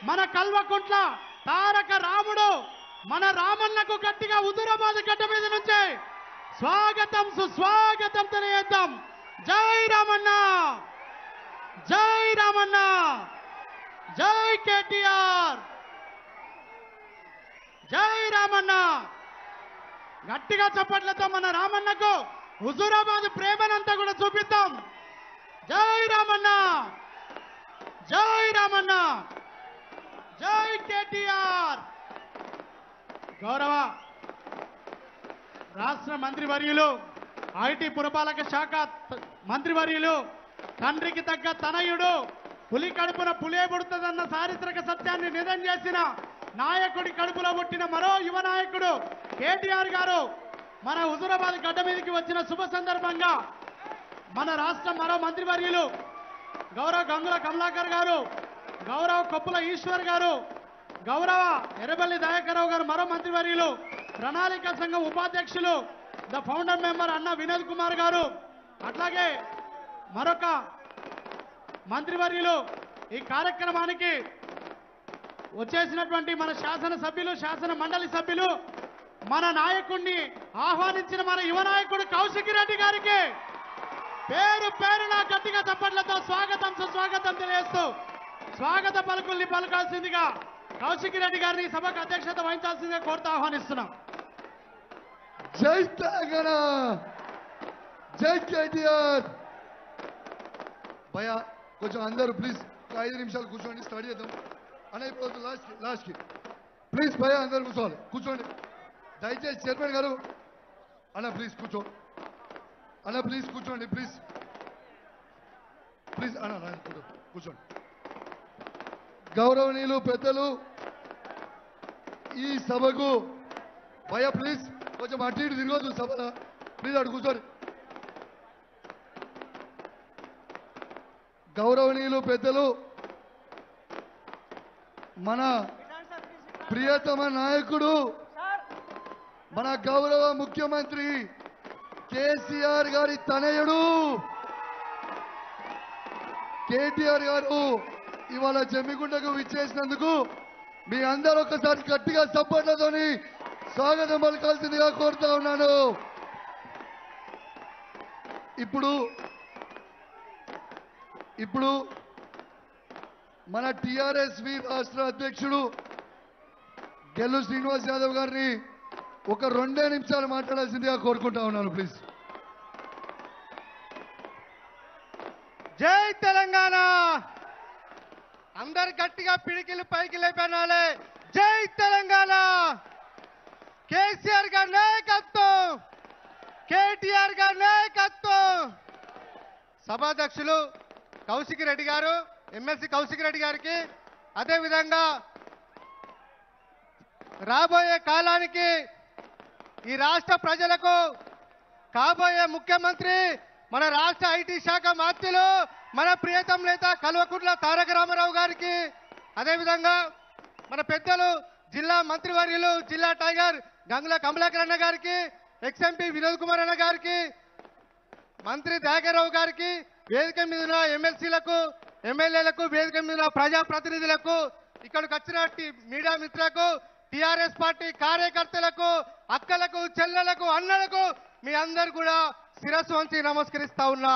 మన కల్వకుంట్ల తారక రాముడు మన రామన్నకు గట్టిగా హుజూరాబాద్ గడ్డ మీద నుంచి స్వాగతం సుస్వాగతం తెలియజేద్దాం జై రామన్న జై రామన్న జై కేటీఆర్ జై రామన్న గట్టిగా చప్పట్లతో మన రామన్నకు హుజూరాబాద్ ప్రేమనంతా కూడా చూపిద్దాం జై రామన్న జై రామన్న జై కేటీఆర్ గౌరవ రాష్ట్ర మంత్రివర్యులు ఐటీ పురపాలక శాఖ త- మంత్రివర్యులు తండ్రికి తగ్గ తనయుడు పులి కడుపున పులే పుడుతుందన్న చారిత్రక సత్యాన్ని నిజం చేసిన నాయకుడి కడుపులో పుట్టిన మరో యువ నాయకుడు కేటీఆర్ గారు మన హుజూరాబాద్ గడ్డ మీదకి వచ్చిన శుభ సందర్భంగా మన రాష్ట్ర మరో మంత్రివర్యులు గౌరవ గంగుల కమలాకర్ గారు గౌరవ కొప్పుల ఈశ్వర్ గారు గౌరవ ఎర్రబల్లి దయాకరావు గారు మరో మంత్రివర్యులు ప్రణాళిక సంఘం ఉపాధ్యక్షులు ద ఫౌండర్ మెంబర్ అన్న వినోద్ కుమార్ గారు అట్లాగే మరొక మంత్రివర్యులు ఈ కార్యక్రమానికి వచ్చేసినటువంటి మన శాసన సభ్యులు శాసన మండలి సభ్యులు మన నాయకుడిని ఆహ్వానించిన మన యువ నాయకుడు కౌశిక్ రెడ్డి గారికి పేరు పేరున గట్టిగా చప్పట్లతో స్వాగతం సుస్వాగతం తెలియజేస్తూ స్వాగత పలుకుల్ని పలకాల్సిందిగా కౌశిక్ రెడ్డి గారిని సభకు అధ్యక్షత వహించాల్సిందిగా కోరుతూ ఆహ్వానిస్తున్నాం జై తెలంగాణ జై కేటీఆర్ భయ కొంచెం అందరూ ప్లీజ్ ఒక ఐదు నిమిషాలు కూర్చోండి స్టడీ చేద్దాం అన్న ఇప్పుడు లాస్ట్కి లాస్ట్కి ప్లీజ్ భయ అందరు కూర్చోవాలి కూర్చోండి దయచేసి చైర్మన్ గారు అన్న ప్లీజ్ కూర్చో అన్న ప్లీజ్ కూర్చోండి ప్లీజ్ ప్లీజ్ అన్న రా, కూర్చో కూర్చోండి గౌరవనీయులు పెద్దలు ఈ సభకు భయ ప్లీజ్ కొంచెం అటు ఇటు తిరగదు సభ ప్లీజ్ అటు కూర్చోండి గౌరవనీయులు పెద్దలు మన ప్రియతమ నాయకుడు మన గౌరవ ముఖ్యమంత్రి కేసీఆర్ గారి తనయుడు కేటీఆర్ గారు ఇవాళ జమ్మిగుండకు విచ్చేసినందుకు మీ అందరూ ఒకసారి గట్టిగా సపోర్ట్లతోని స్వాగతం పలకాల్సిందిగా కోరుతా ఉన్నాను ఇప్పుడు ఇప్పుడు మన టిఆర్ఎస్ వి రాష్ట్ర అధ్యక్షుడు గెల్లు శ్రీనివాస్ యాదవ్ గారిని ఒక రెండే నిమిషాలు మాట్లాడాల్సిందిగా కోరుకుంటా ఉన్నాను ప్లీజ్ జై తెలంగాణ అందరు గట్టిగా పిడికిలు పైకి లేపనాలే జై తెలంగాణ కేసీఆర్ గారి నాయకత్వం కేటీఆర్ గారి నాయకత్వం సభాధ్యక్షులు కౌశిక్ రెడ్డి గారు ఎమ్మెల్సీ కౌశిక్ రెడ్డి గారికి అదేవిధంగా రాబోయే కాలానికి ఈ రాష్ట్ర ప్రజలకు కాబోయే ముఖ్యమంత్రి మన రాష్ట్ర ఐటీ శాఖ మంత్రులు మన ప్రియతం నేత కల్వకుంట్ల తారక రామారావు గారికి అదేవిధంగా మన పెద్దలు జిల్లా మంత్రివర్యులు జిల్లా టైగర్ గంగుల కమలాకర్ అన్న గారికి ఎక్స్ఎంపీ వినోద్ కుమార్ అన్న గారికి మంత్రి దయాకర్రావు గారికి వేదిక మీద ఉన్న ఎమ్మెల్సీలకు ఎమ్మెల్యేలకు వేదిక మీద ఉన్న ప్రజాప్రతినిధులకు ఇక్కడికి వచ్చిన టి- మీడియా మిత్రులకు టిఆర్ఎస్ పార్టీ కార్యకర్తలకు అక్కలకు చెల్లెలకు అన్నలకు మీ అందరు కూడా శిరస్సు వంచి నమస్కరిస్తా ఉన్నా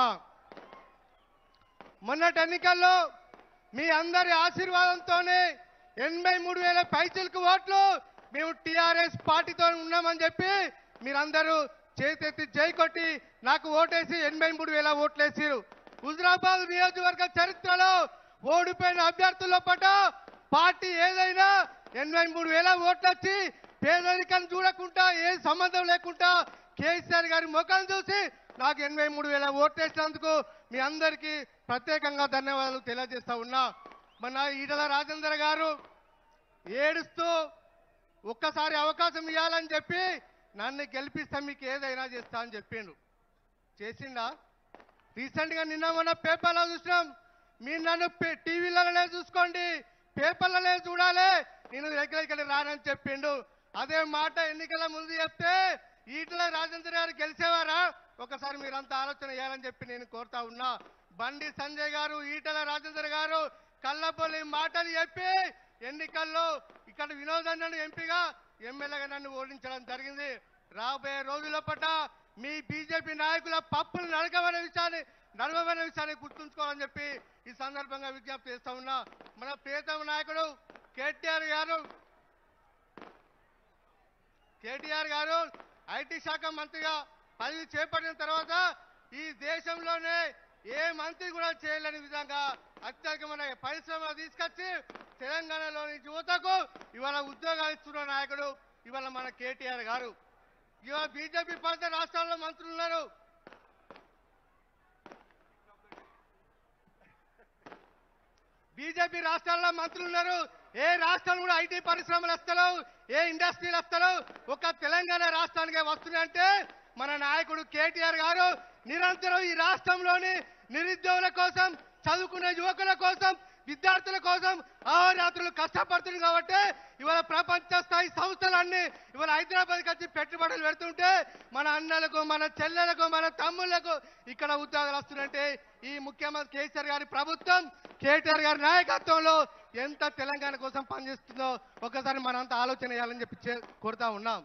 మొన్నటి ఎన్నికల్లో మీ అందరి ఆశీర్వాదంతోనే ఎనభై మూడు వేల పైచిలకు ఓట్లు మేము టిఆర్ఎస్ పార్టీతో ఉన్నామని చెప్పి మీరందరూ చేతెత్తి జై కొట్టి నాకు ఓటేసి ఎనభై మూడు వేల ఓట్లేసారు హుజరాబాద్ నియోజకవర్గ చరిత్రలో ఓడిపోయిన అభ్యర్థుల పట పార్టీ ఏదైనా ఎనభై మూడు వేల ఓట్లు వచ్చి పేదరికం చూడకుండా ఏ సంబంధం లేకుండా కేసీఆర్ గారి ముఖం చూసి నాకు ఎనభై మూడు వేల ఓట్లేసినందుకు మీ అందరికీ ప్రత్యేకంగా ధన్యవాదాలు తెలియజేస్తా ఉన్నా మన ఈటల రాజేందర్ గారు ఏడుస్తూ ఒక్కసారి అవకాశం ఇవ్వాలని చెప్పి నన్ను గెలిపిస్తే మీకు ఏదైనా చేస్తా అని చెప్పిండు చేసిండా రీసెంట్గా నిన్న మొన్న పేపర్లో చూసినాం మీరు నన్ను పే- టీవీలలోనే చూసుకోండి పేపర్లనే చూడాలి నేను దగ్గర ఇక్కడ రానని చెప్పిండు అదే మాట ఎన్నికల ముందు చెప్తే ఈటల రాజేంద్ర గారు గెలిచేవారా ఒకసారి మీరంతా ఆలోచన చేయాలని చెప్పి నేను కోరుతా ఉన్నా బండి సంజయ్ గారు ఈటల రాజేంద్ర గారు కళ్ళబొల్లి మాటలు చెప్పి ఎన్నికల్లో ఇక్కడ వినోదన్నను ఎంపీగా ఎమ్మెల్యేగా నన్ను ఓడించడం జరిగింది రాబోయే రోజుల పట్ల మీ బీజేపీ నాయకుల పప్పులు నడకమనే విషయాన్ని నడవమనే విషయాన్ని గుర్తుంచుకోవాలని చెప్పి ఈ సందర్భంగా విజ్ఞప్తి చేస్తా ఉన్నా మన ప్రియతమ నాయకుడు కేటీఆర్ గారు కేటీఆర్ గారు ఐటీ శాఖ మంత్రిగా పదవి చేపట్టిన తర్వాత ఈ దేశంలోనే ఏ మంత్రి కూడా చేయలేని విధంగా అత్యధికమైన పరిశ్రమలు తీసుకొచ్చి తెలంగాణలోని యువతకు ఇవాళ ఉద్యోగాలు ఇస్తున్న నాయకుడు ఇవాళ మన కేటీఆర్ గారు ఇవాళ బీజేపీ పాలిత రాష్ట్రాల్లో మంత్రులు ఉన్నారు బీజేపీ రాష్ట్రాల్లో మంత్రులు ఉన్నారు ఏ రాష్ట్రాలు కూడా ఐటీ పరిశ్రమలు వస్తలేవు ఏ ఇండస్ట్రీలు వస్తలేవు ఒక తెలంగాణ రాష్ట్రానికి వస్తున్నాయంటే మన నాయకుడు కేటీఆర్ గారు నిరంతరం ఈ రాష్ట్రంలోని నిరుద్యోగుల కోసం చదువుకునే యువకుల కోసం విద్యార్థుల కోసం అహోరాత్రులు కష్టపడుతుంది కాబట్టి ఇవాళ ప్రపంచ స్థాయి సంస్థలన్నీ ఇవాళ హైదరాబాద్కి వచ్చి పెట్టుబడులు పెడుతుంటే మన అన్నలకు మన చెల్లెలకు మన తమ్ముళ్లకు ఇక్కడ ఉద్యోగాలు వస్తున్నాయంటే ఈ ముఖ్యమంత్రి కేసీఆర్ గారి ప్రభుత్వం కేటీఆర్ గారి నాయకత్వంలో ఎంత తెలంగాణ కోసం పనిచేస్తుందో ఒకసారి మనంతా ఆలోచన చేయాలని చెప్పి చే- కోరుతా ఉన్నాం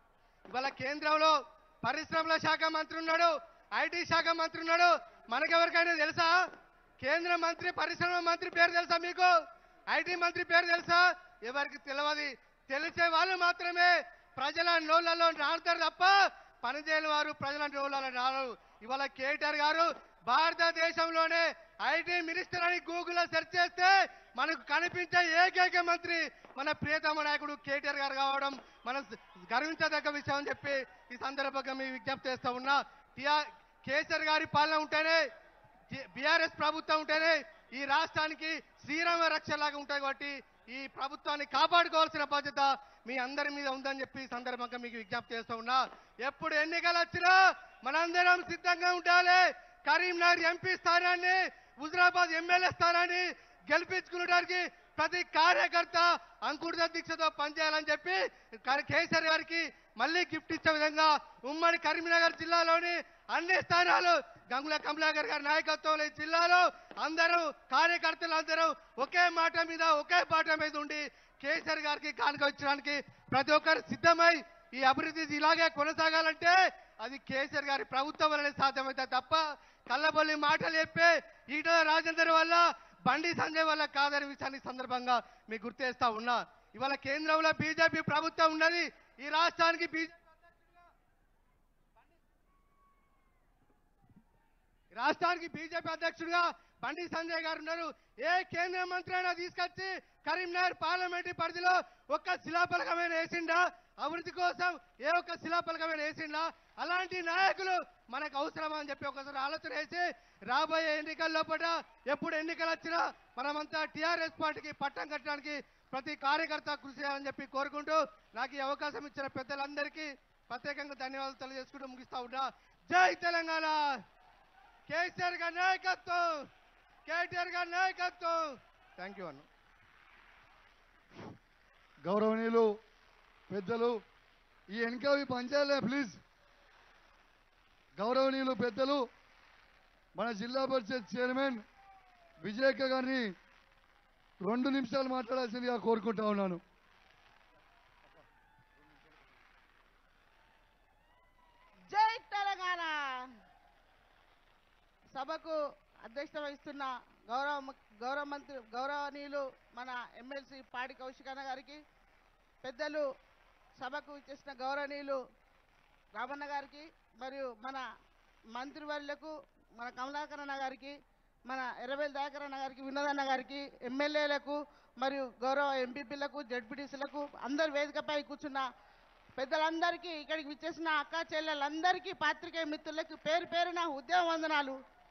ఇవాళ కేంద్రంలో పరిశ్రమల శాఖ మంత్రి ఉన్నాడు ఐటీ శాఖ మంత్రి ఉన్నాడు మనకెవరికైనా తెలుసా కేంద్ర మంత్రి పరిశ్రమ మంత్రి పేరు తెలుసా మీకు ఐటీ మంత్రి పేరు తెలుసా ఎవరికి తెలియదు తెలిసే వాళ్ళు మాత్రమే ప్రజల నోళ్ళలో నాడుతారు తప్ప పనిచేయని వారు ప్రజల నోళ్ళలో రారు ఇవాళ కేటీఆర్ గారు భారతదేశంలోనే ఐటీ మినిస్టర్ అని గూగుల్లో సెర్చ్ చేస్తే మనకు కనిపించే ఏకైక మంత్రి మన ప్రియతమ నాయకుడు కేటీఆర్ గారు కావడం మనం గర్వించదగ్గ విషయం అని చెప్పి ఈ సందర్భంగా మీ విజ్ఞప్తి చేస్తా ఉన్నా టిఆర్ కేసీఆర్ గారి పాలన ఉంటేనే బీఆర్ఎస్ ప్రభుత్వం ఉంటేనే ఈ రాష్ట్రానికి శ్రీరామ రక్షలాగా ఉంటాయి కాబట్టి ఈ ప్రభుత్వాన్ని కాపాడుకోవాల్సిన బాధ్యత మీ అందరి మీద ఉందని చెప్పి ఈ సందర్భంగా మీకు విజ్ఞప్తి చేస్తూ ఉన్నా ఎప్పుడు ఎన్నికలు వచ్చినా మనందరం సిద్ధంగా ఉండాలి కరీంనగర్ ఎంపీ స్థానాన్ని హుజరాబాద్ ఎమ్మెల్యే స్థానాన్ని గెలిపించుకునేటానికి ప్రతి కార్యకర్త అంకుడిత దీక్షతో పనిచేయాలని చెప్పి క- కేసీఆర్ గారికి మళ్ళీ గిఫ్ట్ ఇచ్చే విధంగా ఉమ్మడి కరీంనగర్ జిల్లాలోని అన్ని స్థానాలు గంగుల కమలాకర్ గారి నాయకత్వంలో ఈ జిల్లాలో అందరూ కార్యకర్తలు అందరూ ఒకే మాట మీద ఒకే పాట మీద ఉండి కేసీఆర్ గారికి కానుక ఇచ్చడానికి ప్రతి ఒక్కరు సిద్ధమై ఈ అభివృద్ధి ఇలాగే కొనసాగాలంటే అది కేసీఆర్ గారి ప్రభుత్వం వల్లనే సాధ్యమైతే తప్ప కళ్ళబొల్లి మాటలు చెప్పే ఈటల రాజేందర్ వల్ల బండి సంజయ్ వల్ల కాదనే విషయాన్ని ఈ సందర్భంగా మీకు గుర్తు చేస్తా ఉన్నా ఇవాళ కేంద్రంలో బీజేపీ ప్రభుత్వం ఉన్నది ఈ రాష్ట్రానికి బీజేపీ రాష్ట్రానికి బీజేపీ అధ్యక్షుడిగా బండి సంజయ్ గారు ఉన్నారు ఏ కేంద్ర మంత్రి అయినా తీసుకొచ్చి కరీంనగర్ పార్లమెంటరీ పరిధిలో ఒక్క శిలాఫలకమైన వేసిండా అభివృద్ధి కోసం ఏ ఒక్క శిలాఫలకమైన వేసిండా అలాంటి నాయకులు మనకు అవసరమా అని చెప్పి ఒకసారి ఆలోచన వేసి రాబోయే ఎన్నికల లోపల ఎప్పుడు ఎన్నికలు వచ్చినా మనమంతా టీఆర్ఎస్ పార్టీకి పట్టం కట్టడానికి ప్రతి కార్యకర్త కృషి చేయాలని చెప్పి కోరుకుంటూ నాకు ఈ అవకాశం ఇచ్చిన పెద్దలందరికీ ప్రత్యేకంగా ధన్యవాదాలు తెలియజేసుకుంటూ ముగిస్తా ఉన్నా జై తెలంగాణ కేసీఆర్ గారి నాయకత్వం కేటీఆర్ గారి నాయకత్వం థ్యాంక్ యూ అన్న గౌరవనీయులు పెద్దలు ఈ వెనకవి పనిచేయాలే ప్లీజ్ గౌరవనీయులు పెద్దలు మన జిల్లా పరిషత్ చైర్మన్ విజయక్క గారిని రెండు నిమిషాలు మాట్లాడాల్సిందిగా కోరుకుంటా ఉన్నాను జై తెలంగాణ సభకు అధ్యక్షత వహిస్తున్న గౌరవ ము- గౌరవ మంత్రి గౌరవనీయులు మన ఎమ్మెల్సీ పాడి కౌశికన్న గారికి పెద్దలు సభకు ఇచ్చేసిన గౌరవనీయులు రామన్న గారికి మరియు మన మంత్రివర్యులకు మన కమలాకర్ అన్న గారికి మన ఎర్రబెల్లి దయాకర్ అన్న గారికి వినోద్ అన్న గారికి ఎమ్మెల్యేలకు మరియు గౌరవ ఎంపీపీలకు జడ్పీటీసీలకు అందరు వేదికపై కూర్చున్న పెద్దలందరికీ ఇక్కడికి విచ్చేసిన అక్క చెల్లెలందరికీ పాత్రికేయ మిత్రులకు పేరు పేరున ఉద్యమ వందనాలు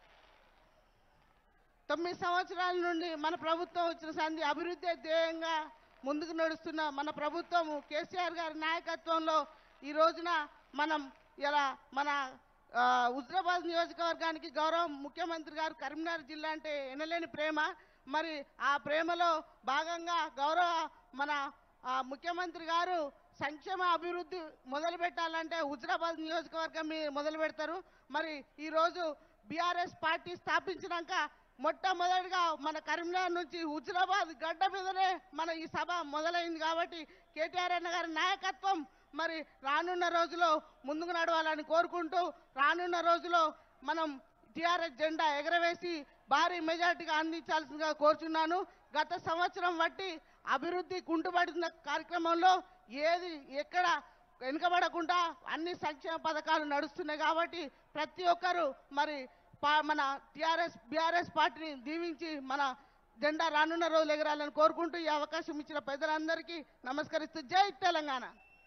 తొమ్మిది సంవత్సరాల నుండి మన ప్రభుత్వం వచ్చిన సంధి అభివృద్ధి ధ్యేయంగా ముందుకు నడుస్తున్న మన ప్రభుత్వం కేసీఆర్ గారి నాయకత్వంలో ఈ రోజున మనం ఇలా మన ఆ, హుజరాబాద్ నియోజకవర్గానికి గౌరవ ముఖ్యమంత్రి గారు కరీంనగర్ జిల్లా అంటే ఎనలేని ప్రేమ మరి ఆ ప్రేమలో భాగంగా గౌరవ మన ఆ, ముఖ్యమంత్రి గారు సంక్షేమ అభివృద్ధి మొదలు పెట్టాలంటే హుజరాబాద్ నియోజకవర్గం మీ మొదలు పెడతారు మరి ఈరోజు బీఆర్ఎస్ పార్టీ స్థాపించినాక మొట్టమొదటిగా మన కరీంనగర్ నుంచి హుజురాబాద్ గడ్డ మీదనే మన ఈ సభ మొదలైంది కాబట్టి కేటీఆర్ అన్న గారి నాయకత్వం మరి రానున్న రోజులో ముందుకు నడవాలని కోరుకుంటూ రానున్న రోజులో మనం టిఆర్ఎస్ జెండా ఎగరవేసి భారీ మెజార్టీగా అందించాల్సిందిగా కోరుచున్నాను గత సంవత్సరం బట్టి అభివృద్ధి కుంటుపడుతున్న కార్యక్రమంలో ఏది ఎక్కడ వెనుకబడకుండా అన్ని సంక్షేమ పథకాలు నడుస్తున్నాయి కాబట్టి ప్రతి ఒక్కరూ మరి పా- మన టిఆర్ఎస్ బీఆర్ఎస్ పార్టీని దీవించి మన జెండా రానున్న రోజులు ఎగరాలని కోరుకుంటూ ఈ అవకాశం ఇచ్చిన పెద్దలందరికీ నమస్కరిస్తూ జై తెలంగాణ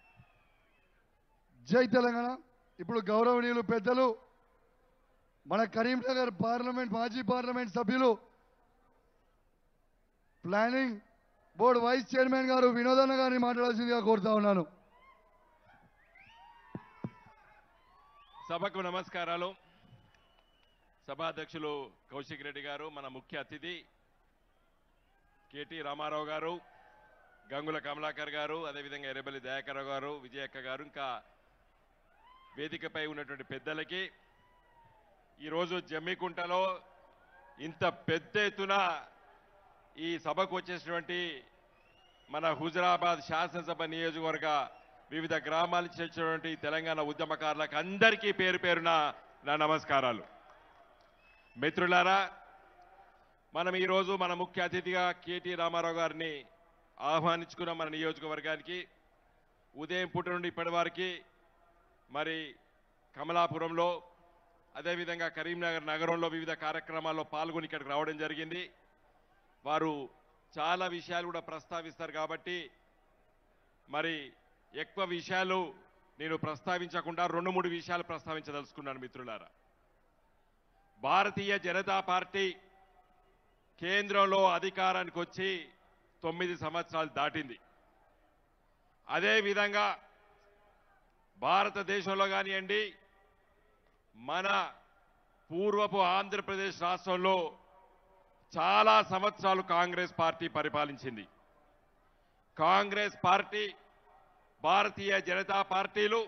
జై తెలంగాణ ఇప్పుడు గౌరవనీయులు పెద్దలు మన కరీంనగర్ పార్లమెంట్ మాజీ పార్లమెంట్ సభ్యులు planning board vice chairman garu వినోదన్న గారిని మాట్లాడాల్సిందిగా కోరుతా ఉన్నాను సభకు నమస్కారాలు సభాధ్యక్షులు కౌశిక్ రెడ్డి గారు మన ముఖ్య అతిథి కేటీ రామారావు గారు గంగుల కమలాకర్ గారు అదేవిధంగా ఎర్రబెల్లి దయాకర్ గారు విజయక్క గారు ఇంకా వేదికపై ఉన్నటువంటి పెద్దలకి ఈరోజు జమ్మికుంటలో ఇంత పెద్ద ఎత్తున ఈ సభకు వచ్చేసినటువంటి మన హుజరాబాద్ శాసనసభ నియోజకవర్గ వివిధ గ్రామాల నుంచి వచ్చినటువంటి తెలంగాణ ఉద్యమకారులకు అందరికీ పేరు పేరున నా నమస్కారాలు మిత్రులారా మనం ఈరోజు మన ముఖ్య అతిథిగా కేటీ రామారావు గారిని ఆహ్వానించుకున్న మన నియోజకవర్గానికి ఉదయం పూట నుండి ఇప్పటి వారికి మరి కమలాపురంలో అదేవిధంగా కరీంనగర్ నగరంలో వివిధ కార్యక్రమాల్లో పాల్గొని ఇక్కడికి రావడం జరిగింది వారు చాలా విషయాలు కూడా ప్రస్తావిస్తారు కాబట్టి మరి ఎక్కువ విషయాలు నేను ప్రస్తావించకుండా రెండు మూడు విషయాలు ప్రస్తావించదలుచుకున్నాను మిత్రులారా భారతీయ జనతా పార్టీ కేంద్రంలో అధికారానికి వచ్చి తొమ్మిది సంవత్సరాలు దాటింది అదేవిధంగా భారతదేశంలో కానివ్వండి మన పూర్వపు ఆంధ్రప్రదేశ్ రాష్ట్రంలో చాలా సంవత్సరాలు కాంగ్రెస్ పార్టీ పరిపాలించింది కాంగ్రెస్ పార్టీ భారతీయ జనతా పార్టీలు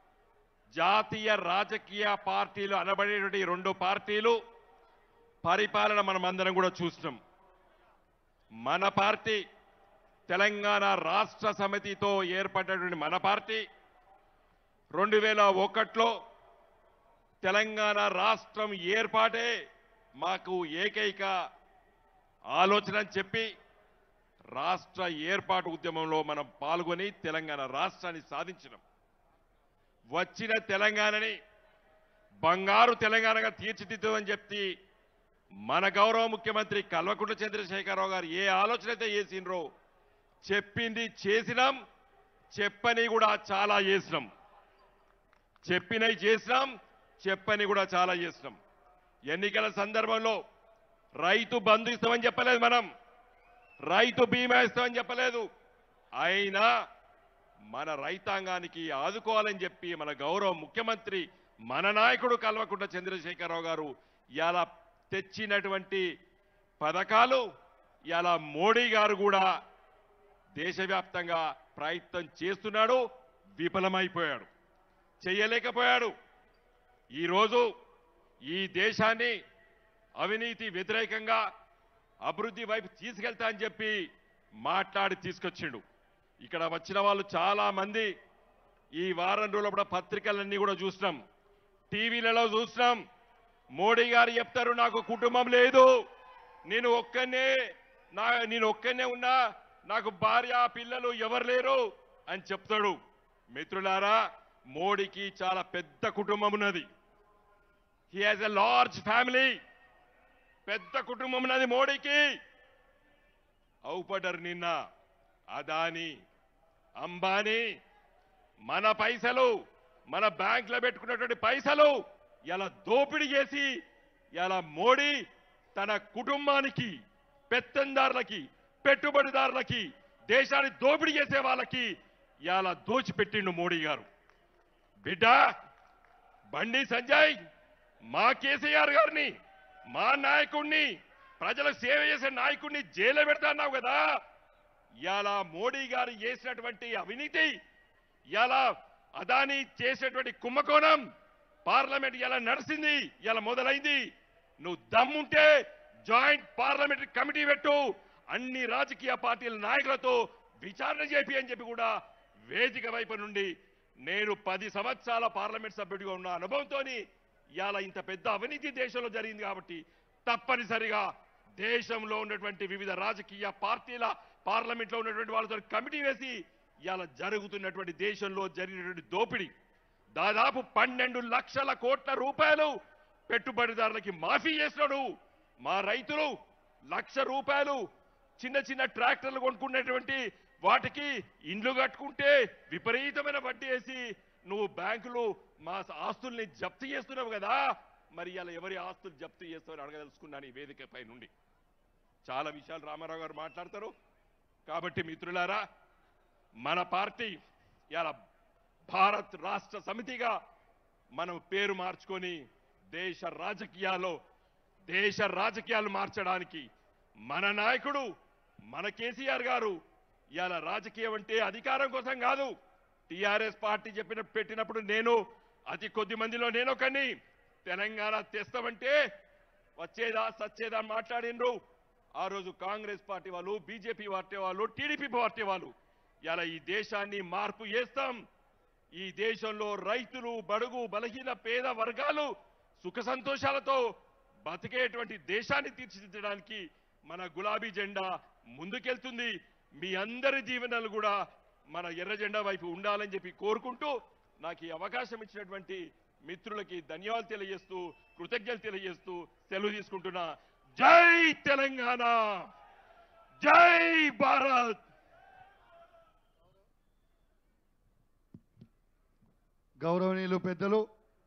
జాతీయ రాజకీయ పార్టీలు అనబడేటువంటి ఈ రెండు పార్టీలు పరిపాలన మనమందరం కూడా చూస్తున్నాం మన పార్టీ తెలంగాణ రాష్ట్ర సమితితో ఏర్పడినటువంటి మన పార్టీ రెండు వేల ఒకటిలో తెలంగాణ రాష్ట్రం ఏర్పాటే మాకు ఏకైక ఆలోచన అని చెప్పి రాష్ట్ర ఏర్పాటు ఉద్యమంలో మనం పాల్గొని తెలంగాణ రాష్ట్రాన్ని సాధించినాం వచ్చిన తెలంగాణని బంగారు తెలంగాణగా తీర్చిదిద్దామని చెప్పి మన గౌరవ ముఖ్యమంత్రి కల్వకుంట్ల చంద్రశేఖరరావు గారు ఏ ఆలోచన అయితే చేసినరో చెప్పింది చేసినాం చెప్పని కూడా చాలా చేసినాం చెప్పినవి చేసినాం చెప్పని కూడా చాలా చేసినాం ఎన్నికల సందర్భంలో రైతు బంధు ఇస్తామని చెప్పలేదు మనం రైతు బీమా ఇస్తామని చెప్పలేదు అయినా మన రైతాంగానికి ఆదుకోవాలని చెప్పి మన గౌరవ ముఖ్యమంత్రి మన నాయకుడు కల్వకుంట్ల చంద్రశేఖరరావు గారు ఇలా తెచ్చినటువంటి పథకాలు ఇలా మోడీ గారు కూడా దేశవ్యాప్తంగా ప్రయత్నం చేస్తున్నాడు విఫలమైపోయాడు చేయలేకపోయాడు ఈరోజు ఈ దేశాన్ని అవినీతి వ్యతిరేకంగా అభివృద్ధి వైపు తీసుకెళ్తా అని చెప్పి మాట్లాడి తీసుకొచ్చిండు ఇక్కడ వచ్చిన వాళ్ళు చాలా మంది ఈ వారం రోజుల కూడా పత్రికలన్నీ కూడా చూసినాం టీవీలలో చూసినాం మోడీ గారు చెప్తారు నాకు కుటుంబం లేదు నేను ఒక్కనే నా నేను ఒక్కనే ఉన్నా నాకు భార్య పిల్లలు ఎవరు లేరు అని చెప్తాడు మిత్రులారా మోడీకి చాలా పెద్ద కుటుంబం ఉన్నది he has a large family పెద్ద కుటుంబం ఉన్నది మోడీకి అవుపడరు నిన్న అదాని అంబానీ మన పైసలు మన బ్యాంకులో పెట్టుకున్నటువంటి పైసలు ఇలా దోపిడీ చేసి ఇలా మోడీ తన కుటుంబానికి పెత్తందారులకి పెట్టుబడిదారులకి దేశాన్ని దోపిడీ చేసే వాళ్ళకి ఇలా దోచిపెట్టిండు మోడీ గారు బిడ్డ బండి సంజయ్ మా కేసీఆర్ గారిని మా నాయకుణ్ణి ప్రజలకు సేవ చేసే నాయకుడిని జైల్లో పెడతా అన్నావు కదా ఇవాళ మోడీ గారు చేసినటువంటి అవినీతి ఇలా అదాని చేసినటువంటి కుంభకోణం పార్లమెంట్ ఇలా నడిచింది ఇలా మొదలైంది నువ్వు దమ్ముంటే జాయింట్ పార్లమెంటరీ కమిటీ పెట్టు అన్ని రాజకీయ పార్టీల నాయకులతో విచారణ చేపి అని చెప్పి కూడా వేదిక వైపు నుండి నేను పది సంవత్సరాల పార్లమెంట్ సభ్యుడిగా ఉన్న అనుభవంతో ఇవాళ ఇంత పెద్ద అవినీతి దేశంలో జరిగింది కాబట్టి తప్పనిసరిగా దేశంలో ఉన్నటువంటి వివిధ రాజకీయ పార్టీల పార్లమెంట్ లో ఉన్నటువంటి వాళ్ళతో కమిటీ వేసి ఇవాళ జరుగుతున్నటువంటి దేశంలో జరిగినటువంటి దోపిడీ దాదాపు పన్నెండు లక్షల కోట్ల రూపాయలు పెట్టుబడిదారులకి మాఫీ చేసినాడు మా రైతులు లక్ష రూపాయలు చిన్న చిన్న ట్రాక్టర్లు కొనుక్కునేటువంటి వాటికి ఇండ్లు కట్టుకుంటే విపరీతమైన వడ్డీ వేసి నువ్వు బ్యాంకులు మా ఆస్తుల్ని జప్తు చేస్తున్నావు కదా మరి ఇలా ఎవరి ఆస్తులు జప్తు చేస్తావని అడగదలుచుకున్నాను ఈ వేదికపై నుండి చాలా విషయాలు రామారావు గారు మాట్లాడతారు కాబట్టి మిత్రులారా మన పార్టీ ఇలా భారత్ రాష్ట్ర సమితిగా మనం పేరు మార్చుకొని దేశ రాజకీయాల్లో దేశ రాజకీయాలు మార్చడానికి మన నాయకుడు మన కేసీఆర్ గారు ఇవాళ రాజకీయం అంటే అధికారం కోసం కాదు టిఆర్ఎస్ పార్టీ చెప్పిన పెట్టినప్పుడు నేను అతి కొద్ది మందిలో నేను ఒకని తెలంగాణ తెస్తామంటే వచ్చేదా సచ్చేదా అని మాట్లాడిండ్రు ఆ రోజు కాంగ్రెస్ పార్టీ వాళ్ళు బీజేపీ పార్టీ వాళ్ళు టీడీపీ పార్టీ వాళ్ళు ఇలా ఈ దేశాన్ని మార్పు చేస్తాం ఈ దేశంలో రైతులు బడుగు బలహీన పేద వర్గాలు సుఖ సంతోషాలతో బతికేటువంటి దేశాన్ని తీర్చిదిద్దడానికి మన గులాబీ జెండా ముందుకెళ్తుంది మీ అందరి జీవనాలు కూడా మన ఎర్ర జెండా వైపు ఉండాలని చెప్పి కోరుకుంటూ నాకు ఈ అవకాశం ఇచ్చినటువంటి మిత్రులకి ధన్యవాదాలు తెలియజేస్తూ కృతజ్ఞతలు తెలియజేస్తూ సెలవు తీసుకుంటున్నా జై తెలంగాణ జై భారత్ గౌరవనీయులు పెద్దలు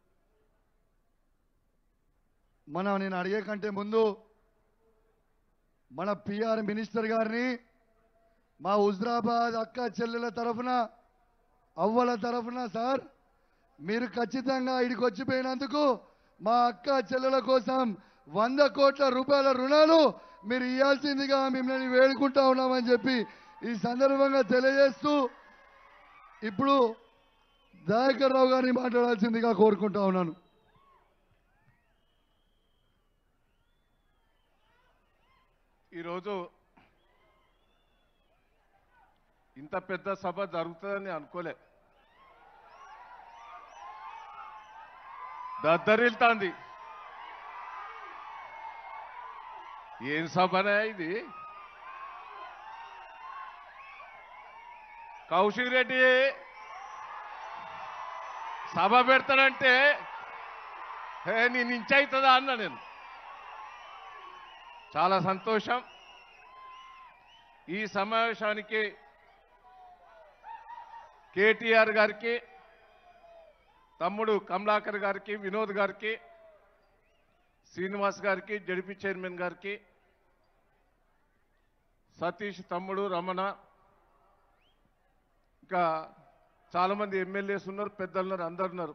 మన నేను అడిగే కంటే ముందు మన పిఆర్ మినిస్టర్ గారిని మా హుజరాబాద్ అక్క చెల్లెల తరఫున అవ్వల తరఫున సార్ మీరు ఖచ్చితంగా ఇడికి వచ్చిపోయినందుకు మా అక్క చెల్లెల కోసం వంద కోట్ల రూపాయల రుణాలు మీరు ఇవ్వాల్సిందిగా మిమ్మల్ని వేడుకుంటా ఉన్నామని చెప్పి ఈ సందర్భంగా తెలియజేస్తూ ఇప్పుడు దయాకర్ రావు గారిని మాట్లాడాల్సిందిగా కోరుకుంటా ఉన్నాను ఈరోజు ఇంత పెద్ద సభ జరుగుతుందని అనుకోలే దద్దరిల్తాంది ఏం సభనే ఇది కౌశిక్ రెడ్డి సభ పెడతానంటే హే నీ నుంచి అవుతుందా అన్న నేను చాలా సంతోషం ఈ సమావేశానికి కేటీఆర్ గారికి తమ్ముడు కమలాకర్ గారికి వినోద్ గారికి శ్రీనివాస్ గారికి జడిపి చైర్మన్ గారికి సతీష్ తమ్ముడు రమణ ఇంకా చాలామంది ఎమ్మెల్యేస్ ఉన్నారు పెద్దలు ఉన్నారు అందరు ఉన్నారు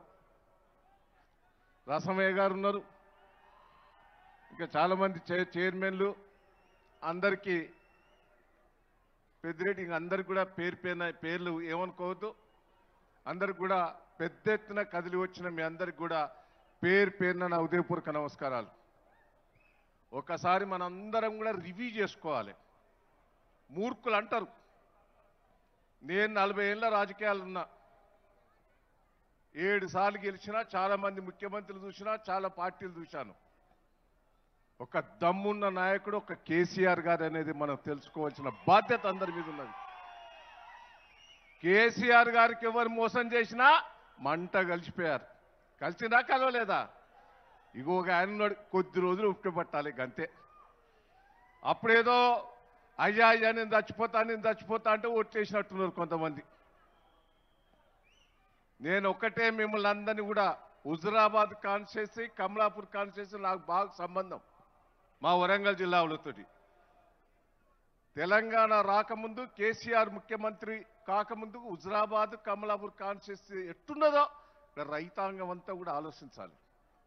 రసమయ్య గారు ఉన్నారు ఇంకా చాలామంది చైర్ చైర్మన్లు అందరికీ పెద్దిరెడ్డి ఇంక అందరికి కూడా పేరు పేరున పేర్లు ఏమనుకోవద్దు అందరికి కూడా పెద్ద ఎత్తున కదిలి వచ్చిన మీ అందరికి కూడా పేరు పేరున నా ఉదయపూర్వక నమస్కారాలు ఒకసారి మనందరం కూడా రివ్యూ చేసుకోవాలి మూర్ఖులు అంటారు నేను నలభై ఏళ్ళ రాజకీయాలు ఉన్నా ఏడు సార్లు గెలిచినా చాలా మంది ముఖ్యమంత్రులు చూసినా చాలా పార్టీలు చూశాను ఒక దమ్మున్న నాయకుడు ఒక కేసీఆర్ గారు అనేది మనం తెలుసుకోవాల్సిన బాధ్యత అందరి మీద ఉన్నది కేసీఆర్ గారికి ఎవరు మోసం చేసినా మంట కలిసిపోయారు కలిసినా కలవలేదా ఇగో ఒక ఆయన ఉన్నాడు, కొద్ది రోజులు ఉప్పు పట్టాలి గంతే అప్పుడేదో అయ్యా అయ్యా నేను చచ్చిపోతా నేను చచ్చిపోతా అంటే ఓట్లేసినట్టున్నారు కొంతమంది నేను ఒక్కటే మిమ్మల్ని అందరినీ కూడా హుజురాబాద్ కాన్స్టిట్యూన్సీ కమలాపూర్ కాన్స్టిట్యూన్సీ నాకు బాగా సంబంధం మా వరంగల్ జిల్లా వాళ్ళతోటి తెలంగాణ రాకముందు కేసీఆర్ ముఖ్యమంత్రి కాకముందు హుజురాబాద్ కమలాపూర్ కాన్స్టిట్యూన్సీ ఎట్టున్నదో ఇక్కడ రైతాంగం అంతా కూడా ఆలోచించాలి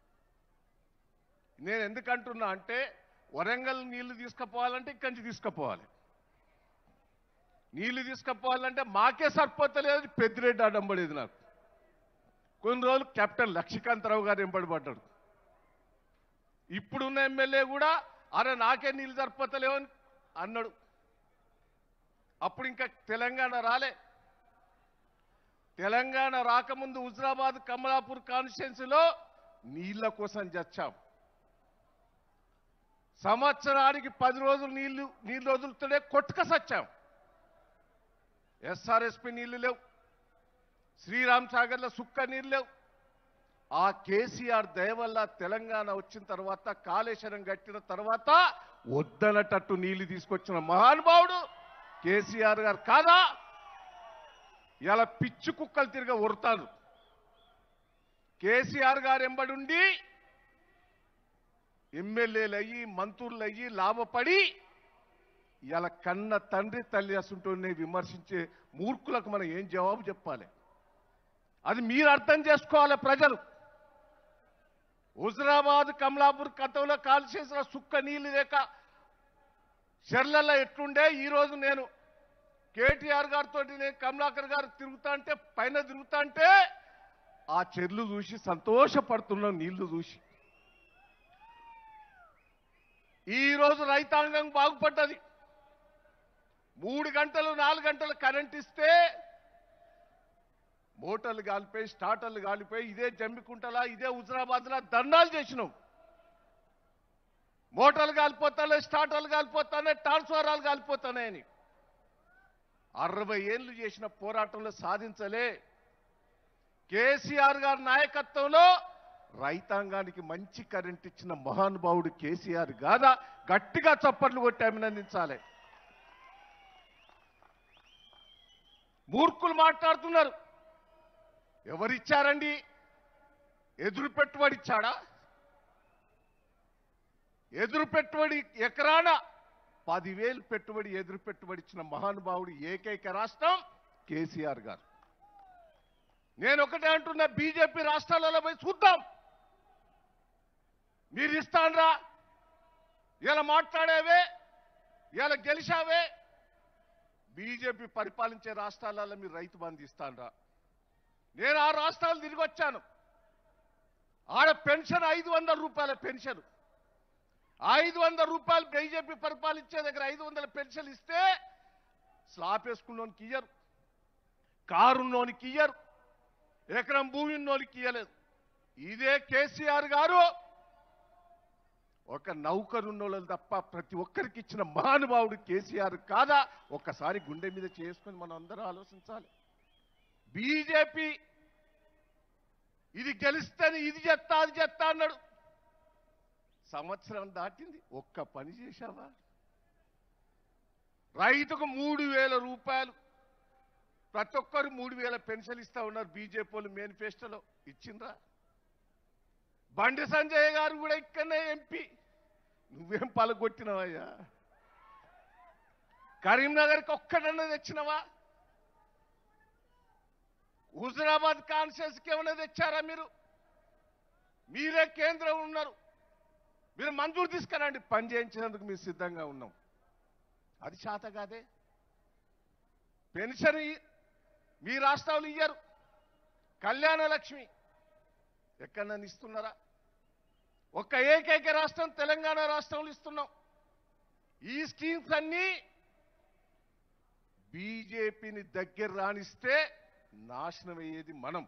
నేను ఎందుకంటున్నా అంటే వరంగల్ నీళ్లు తీసుకుపోవాలంటే ఇక్కడి నుంచి తీసుకుపోవాలి నీళ్లు తీసుకుపోవాలంటే మాకే సరిపోతలేదు పెద్దిరెడ్డి అడ్డంబడేది నాకు కొన్ని రోజులు కెప్టెన్ లక్ష్మీకాంతరావు గారు ఎంబడి పడ్డాడు ఇప్పుడున్న ఎమ్మెల్యే కూడా అరే నాకే నీళ్ళు సరిపోతలేవు అని అన్నాడు అప్పుడు ఇంకా తెలంగాణ రాలే తెలంగాణ రాకముందు హుజరాబాద్ కమలాపూర్ కాన్స్టిట్యున్సీలో నీళ్ల కోసం చచ్చాం సంవత్సరానికి పది రోజులు నీళ్లు నీళ్లు వదులుతుంటే కొట్టుక సచ్చాం ఎస్ఆర్ఎస్పి నీళ్లు లేవు శ్రీరామ్ సాగర్లో సుక్క నీళ్ళు లేవు ఆ కేసీఆర్ దయ వల్ల తెలంగాణ వచ్చిన తర్వాత కాళేశ్వరం కట్టిన తర్వాత వద్దనటట్టు నీళ్లు తీసుకొచ్చిన మహానుభావుడు కేసీఆర్ గారు కాదా ఇలా పిచ్చి కుక్కలు తిరిగి ఉడతారు కేసీఆర్ గారు ఎంబడుండి ఎమ్మెల్యేలు అయ్యి మంత్రులు అయ్యి లాభపడి ఇలా కన్న తండ్రి తల్లి అసుంటూనే విమర్శించే మూర్ఖులకు మనం ఏం జవాబు చెప్పాలి అది మీరు అర్థం చేసుకోవాలి ప్రజలు హుజరాబాద్ కమలాపూర్ కథంలో కాల్చేసిన సుక్క నీళ్లు లేక చెర్లలో ఎట్లుండే ఈరోజు నేను కేటీఆర్ గారితో నేను కమలాకర్ గారు తిరుగుతా అంటే పైన తిరుగుతా అంటే ఆ చెర్లు చూసి సంతోషపడుతున్నాం నీళ్లు చూసి ఈ రోజు రైతాంగం బాగుపడ్డది మూడు గంటలు నాలుగు గంటలు కరెంట్ ఇస్తే మోటార్లు కాలిపోయి స్టార్టర్లు కాలిపోయి ఇదే జమ్మికుంటలా ఇదే హుజరాబాద్లా దండాలు చేసినాం మోటార్లు కాలిపోతానే స్టార్టర్లు కాలిపోతానే ట్రాన్స్ఫారాలు కాలిపోతానని అరవై ఏళ్ళు చేసిన పోరాటంలో సాధించలే కేసీఆర్ గారి నాయకత్వంలో రైతాంగానికి మంచి కరెంట్ ఇచ్చిన మహానుభావుడు కేసీఆర్ కాదా గట్టిగా చప్పట్లు కొట్టి అభినందించాలి మూర్ఖులు మాట్లాడుతున్నారు ఎవరిచ్చారండి ఎదురు పెట్టుబడి ఇచ్చాడా ఎదురు పెట్టుబడి ఎకరాన పదివేలు పెట్టుబడి ఎదురు పెట్టుబడి ఇచ్చిన మహానుభావుడు ఏకైక రాష్ట్రం కేసీఆర్ గారు నేను ఒకటే అంటున్నా బీజేపీ రాష్ట్రాలలో పోయి చూద్దాం మీరు ఇస్తాన్రా ఇలా మాట్లాడేవే ఇలా గెలిచావే బీజేపీ పరిపాలించే రాష్ట్రాలలో మీరు రైతు బంధు ఇస్తాన్రా నేను ఆ రాష్ట్రాలు తిరిగి వచ్చాను ఆడ పెన్షన్ ఐదు వందల రూపాయల పెన్షన్ ఐదు వందల రూపాయలు బీజేపీ పరిపాలించే దగ్గర ఐదు వందల పెన్షన్ ఇస్తే స్లాప్ వేసుకున్నోనికి ఇయ్యరు కారున్నోనికి ఇయ్యరు ఎకరం భూమి ఉన్నోనికి ఇయ్యలేదు ఇదే కేసీఆర్ గారు ఒక నౌకరున్నోళ్ళు తప్ప ప్రతి ఒక్కరికి ఇచ్చిన మహానుభావుడు కేసీఆర్ కాదా ఒక్కసారి గుండె మీద చేసుకొని మనం అందరూ ఆలోచించాలి బీజేపీ ఇది గెలిస్తేనే ఇది చెత్తా అది చెత్తా అన్నాడు సంవత్సరం దాటింది ఒక్క పని చేశావా రైతుకు మూడు వేల రూపాయలు ప్రతి ఒక్కరు మూడు వేల పెన్షన్ ఇస్తా ఉన్నారు బీజేపీ వాళ్ళు మేనిఫెస్టోలో ఇచ్చిండ్రా బండి సంజయ్ గారు కూడా ఇక్కడనే ఎంపీ నువ్వేం పలగొట్టినవయ్యా కరీంనగర్కి ఒక్కడన్నా తెచ్చినవా హుజరాబాద్ కాన్షియస్కి ఏమైనా తెచ్చారా మీరు మీరే కేంద్రం ఉన్నారు మీరు మంజూరు తీసుకురండి పని చేయించినందుకు మీరు సిద్ధంగా ఉన్నాం అది చేత కాదే పెన్షన్ ఇ- మీ రాష్ట్రాలు ఇయ్యరు కళ్యాణ లక్ష్మి ఎక్కడన్నా ఇస్తున్నారా ఒక్క ఏకైక రాష్ట్రం తెలంగాణ రాష్ట్రంలో ఇస్తున్నాం ఈ స్కీమ్స్ అన్నీ బీజేపీని దగ్గర రాణిస్తే నాశనం అయ్యేది మనం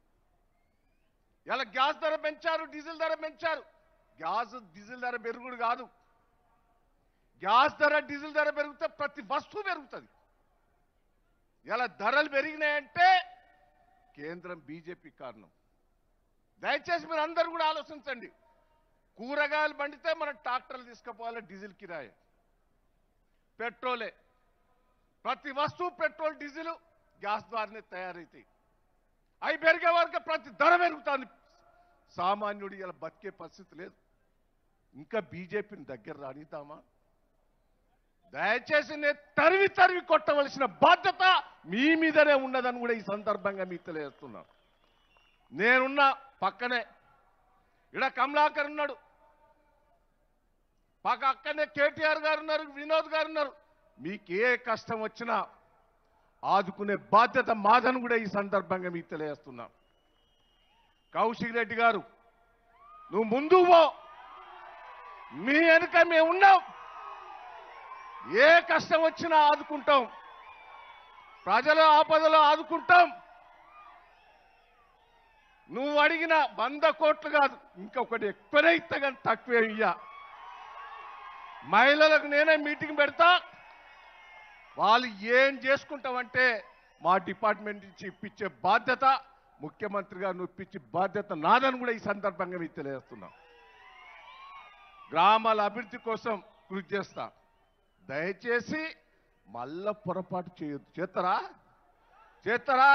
ఇలా గ్యాస్ ధర పెంచారు డీజిల్ ధర పెంచారు గ్యాస్ డీజిల్ ధర పెరుగుడు కాదు గ్యాస్ ధర డీజిల్ ధర పెరిగితే ప్రతి వస్తువు పెరుగుతుంది ఇలా ధరలు పెరిగినాయంటే కేంద్రం బీజేపీ కారణం దయచేసి మీరు అందరూ కూడా ఆలోచించండి కూరగాయలు పండితే మనం ట్రాక్టర్లు తీసుకుపోవాలి డీజిల్ కిరాయి పెట్రోలే ప్రతి వస్తువు పెట్రోల్ డీజిల్ గ్యాస్ ద్వారానే తయారైతాయి అవి పెరిగే వరకు ప్రతి ధర పెరుగుతుంది సామాన్యుడు ఇలా బతికే పరిస్థితి లేదు ఇంకా బీజేపీని దగ్గర రానిద్దామా దయచేసి నేను తరివి తరివి కొట్టవలసిన బాధ్యత మీ మీదనే ఉన్నదని కూడా ఈ సందర్భంగా మీకు తెలియజేస్తున్నాను నేనున్న పక్కనే ఇడ కమలాకర్ ఉన్నాడు పక్క అక్కనే కేటీఆర్ గారు ఉన్నారు వినోద్ గారు ఉన్నారు మీకు ఏ కష్టం వచ్చినా ఆదుకునే బాధ్యత మాదని కూడా ఈ సందర్భంగా మీకు తెలియజేస్తున్నా కౌశిక్ రెడ్డి గారు నువ్వు ముందు పో మీ వెనుక మేము ఉన్నాం ఏ కష్టం వచ్చినా ఆదుకుంటాం ప్రజల ఆపదలో ఆదుకుంటాం నువ్వు అడిగిన వంద కోట్లు కాదు ఇంకొకటి ఎక్కువనే ఇస్తా కానీ తక్కువే ఇయ్య మహిళలకు నేనే మీటింగ్ పెడతా వాళ్ళు ఏం చేసుకుంటామంటే మా డిపార్ట్మెంట్ నుంచి ఇప్పించే బాధ్యత ముఖ్యమంత్రి గారు ఇప్పించే బాధ్యత నాదని కూడా ఈ సందర్భంగా మీకు తెలియజేస్తున్నా గ్రామాల అభివృద్ధి కోసం కృషి చేస్తా దయచేసి మళ్ళా పొరపాటు చేయొద్దు చేస్తారా చేస్తారా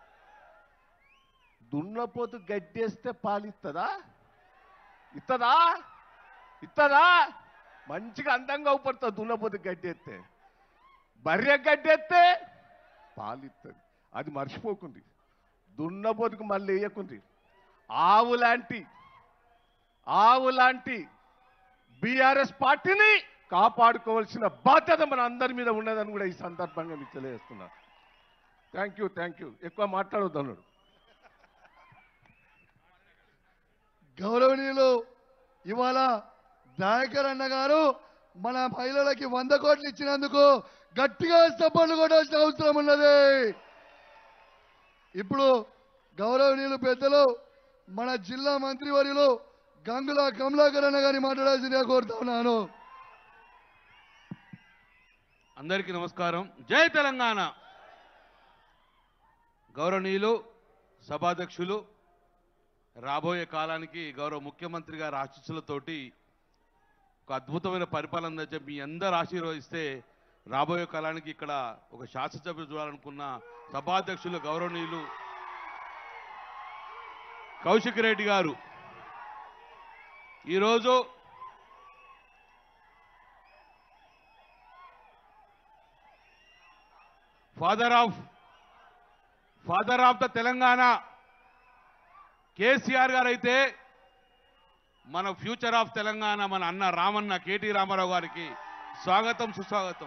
దున్నపోతు గడ్డేస్తే పాలిస్తుందా ఇత్తదా ఇత్తదా మంచిగా అందంగా అవుపడుతుంది దున్నపోతు గడ్డేస్తే బర్రె గడ్డెత్తే పాలిస్తుంది అది మర్చిపోకుంది దున్నపోతుకు మళ్ళీ వేయకుంది ఆవు లాంటి ఆవు లాంటి బీఆర్ఎస్ పార్టీని కాపాడుకోవాల్సిన బాధ్యత మన అందరి మీద ఉన్నదని కూడా ఈ సందర్భంగా మీకు తెలియజేస్తున్నా థ్యాంక్ యూ థ్యాంక్ యూ ఎక్కువ మాట్లాడొద్దు అన్నాడు గౌరవనీయులు ఇవాళ దయాకర్ అన్న గారు మన మహిళలకి వంద కోట్లు ఇచ్చినందుకు గట్టిగా సపోర్ట్లు కొట్టాల్సిన అవసరం ఉన్నది ఇప్పుడు గౌరవనీయులు పెద్దలు మన జిల్లా మంత్రివర్యులు గంగుల కమలాకర్ అన్న గారిని మాట్లాడాల్సిందిగా కోరుతా ఉన్నాను అందరికీ నమస్కారం జై తెలంగాణ గౌరవనీయులు సభాధ్యక్షులు రాబోయే కాలానికి గౌరవ ముఖ్యమంత్రి గారి ఆశీస్సులతోటి ఒక అద్భుతమైన పరిపాలన తెచ్చే మీ అందరు ఆశీర్వదిస్తే రాబోయే కాలానికి ఇక్కడ ఒక శాసనసభ్యులు చూడాలనుకున్న సభాధ్యక్షులు గౌరవనీయులు కౌశిక్ రెడ్డి గారు ఈరోజు father of father of the Telangana KCR garu అయితే మన ఫ్యూచర్ ఆఫ్ తెలంగాణ మన అన్న రామన్న కేటీ రామారావు గారికి స్వాగతం సుస్వాగతం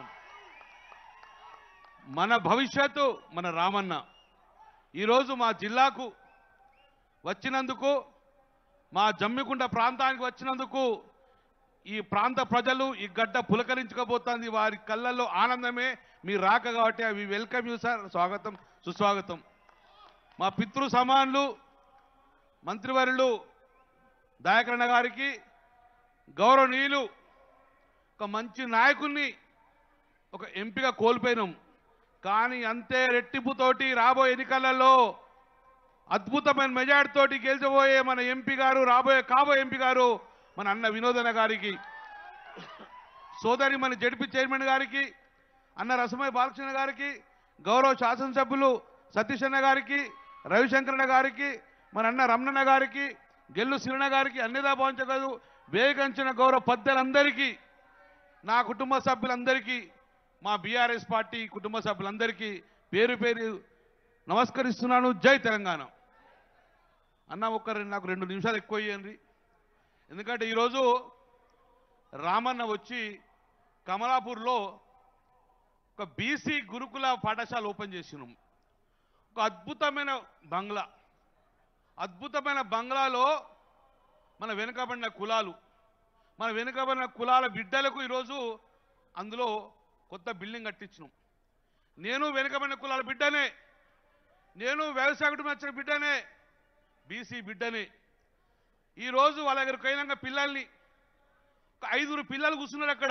మన భవిష్యత్తు మన రామన్న ఈరోజు మా జిల్లాకు వచ్చినందుకు మా జమ్మికుంట ప్రాంతానికి వచ్చినందుకు ఈ ప్రాంత ప్రజలు ఈ గడ్డ పులకరించకపోతుంది వారి కళ్ళల్లో ఆనందమే మీ రాక కాబట్టి అవి వెల్కమ్ యూ సార్ స్వాగతం సుస్వాగతం మా పితృ సమానులు మంత్రివర్యులు దయాకరణ గారికి గౌరవనీయులు ఒక మంచి నాయకుడిని ఒక ఎంపిక కోల్పోయినాం కానీ అంతే రెట్టింపుతోటి రాబోయే ఎన్నికలలో అద్భుతమైన మెజార్టీ తోటి గెలిచబోయే మన ఎంపీ గారు రాబోయే కాబోయే ఎంపీ గారు మన అన్న వినోదన గారికి సోదరి మన జడ్పీ చైర్మన్ గారికి అన్న రసమయ్య బాలకృష్ణ గారికి గౌరవ శాసనసభ్యులు సతీష్ అన్న గారికి రవిశంకరన్న గారికి మన అన్న రమణన్న గారికి గెల్లు సిరణ గారికి అన్నిదా భావించగలదు వేగంచిన గౌరవ పెద్దలందరికీ నా కుటుంబ సభ్యులందరికీ మా బీఆర్ఎస్ పార్టీ కుటుంబ సభ్యులందరికీ పేరు పేరు నమస్కరిస్తున్నాను జై తెలంగాణ అన్న ఒక రెండు నాకు రెండు నిమిషాలు ఎక్కువ ఇవ్వండి ఎందుకంటే ఈరోజు రామన్న వచ్చి కమలాపూర్లో ఒక బీసీ గురుకుల పాఠశాల ఓపెన్ చేసినాం ఒక అద్భుతమైన బంగ్లా అద్భుతమైన బంగ్లాలో మన వెనుకబడిన కులాలు మన వెనుకబడిన కులాల బిడ్డలకు ఈరోజు అందులో కొత్త బిల్డింగ్ కట్టించినాం నేను వెనుకబడిన కులాల బిడ్డనే నేను వ్యవసాయ కుటుంబం వచ్చిన బిడ్డనే బీసీ బిడ్డనే ఈరోజు వాళ్ళ దగ్గర పోయినాక పిల్లల్ని ఒక ఐదుగురు పిల్లలు కూర్చున్నారు అక్కడ